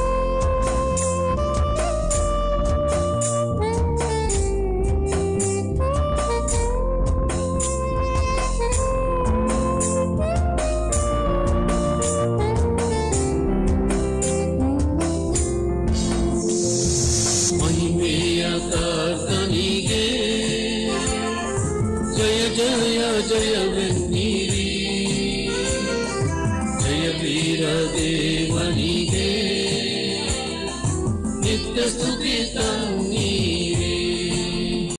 ಮಹಿಮೆಯ ಕರ್ತನಿಗೆ ಜಯ ಜಯ ಜಯವೆನ್ನಿರಿ ಜಯ ವೀರ ದೇವನಿಗೆ ನಿತ್ಯ ಸ್ತುತಿ ತನ್ನ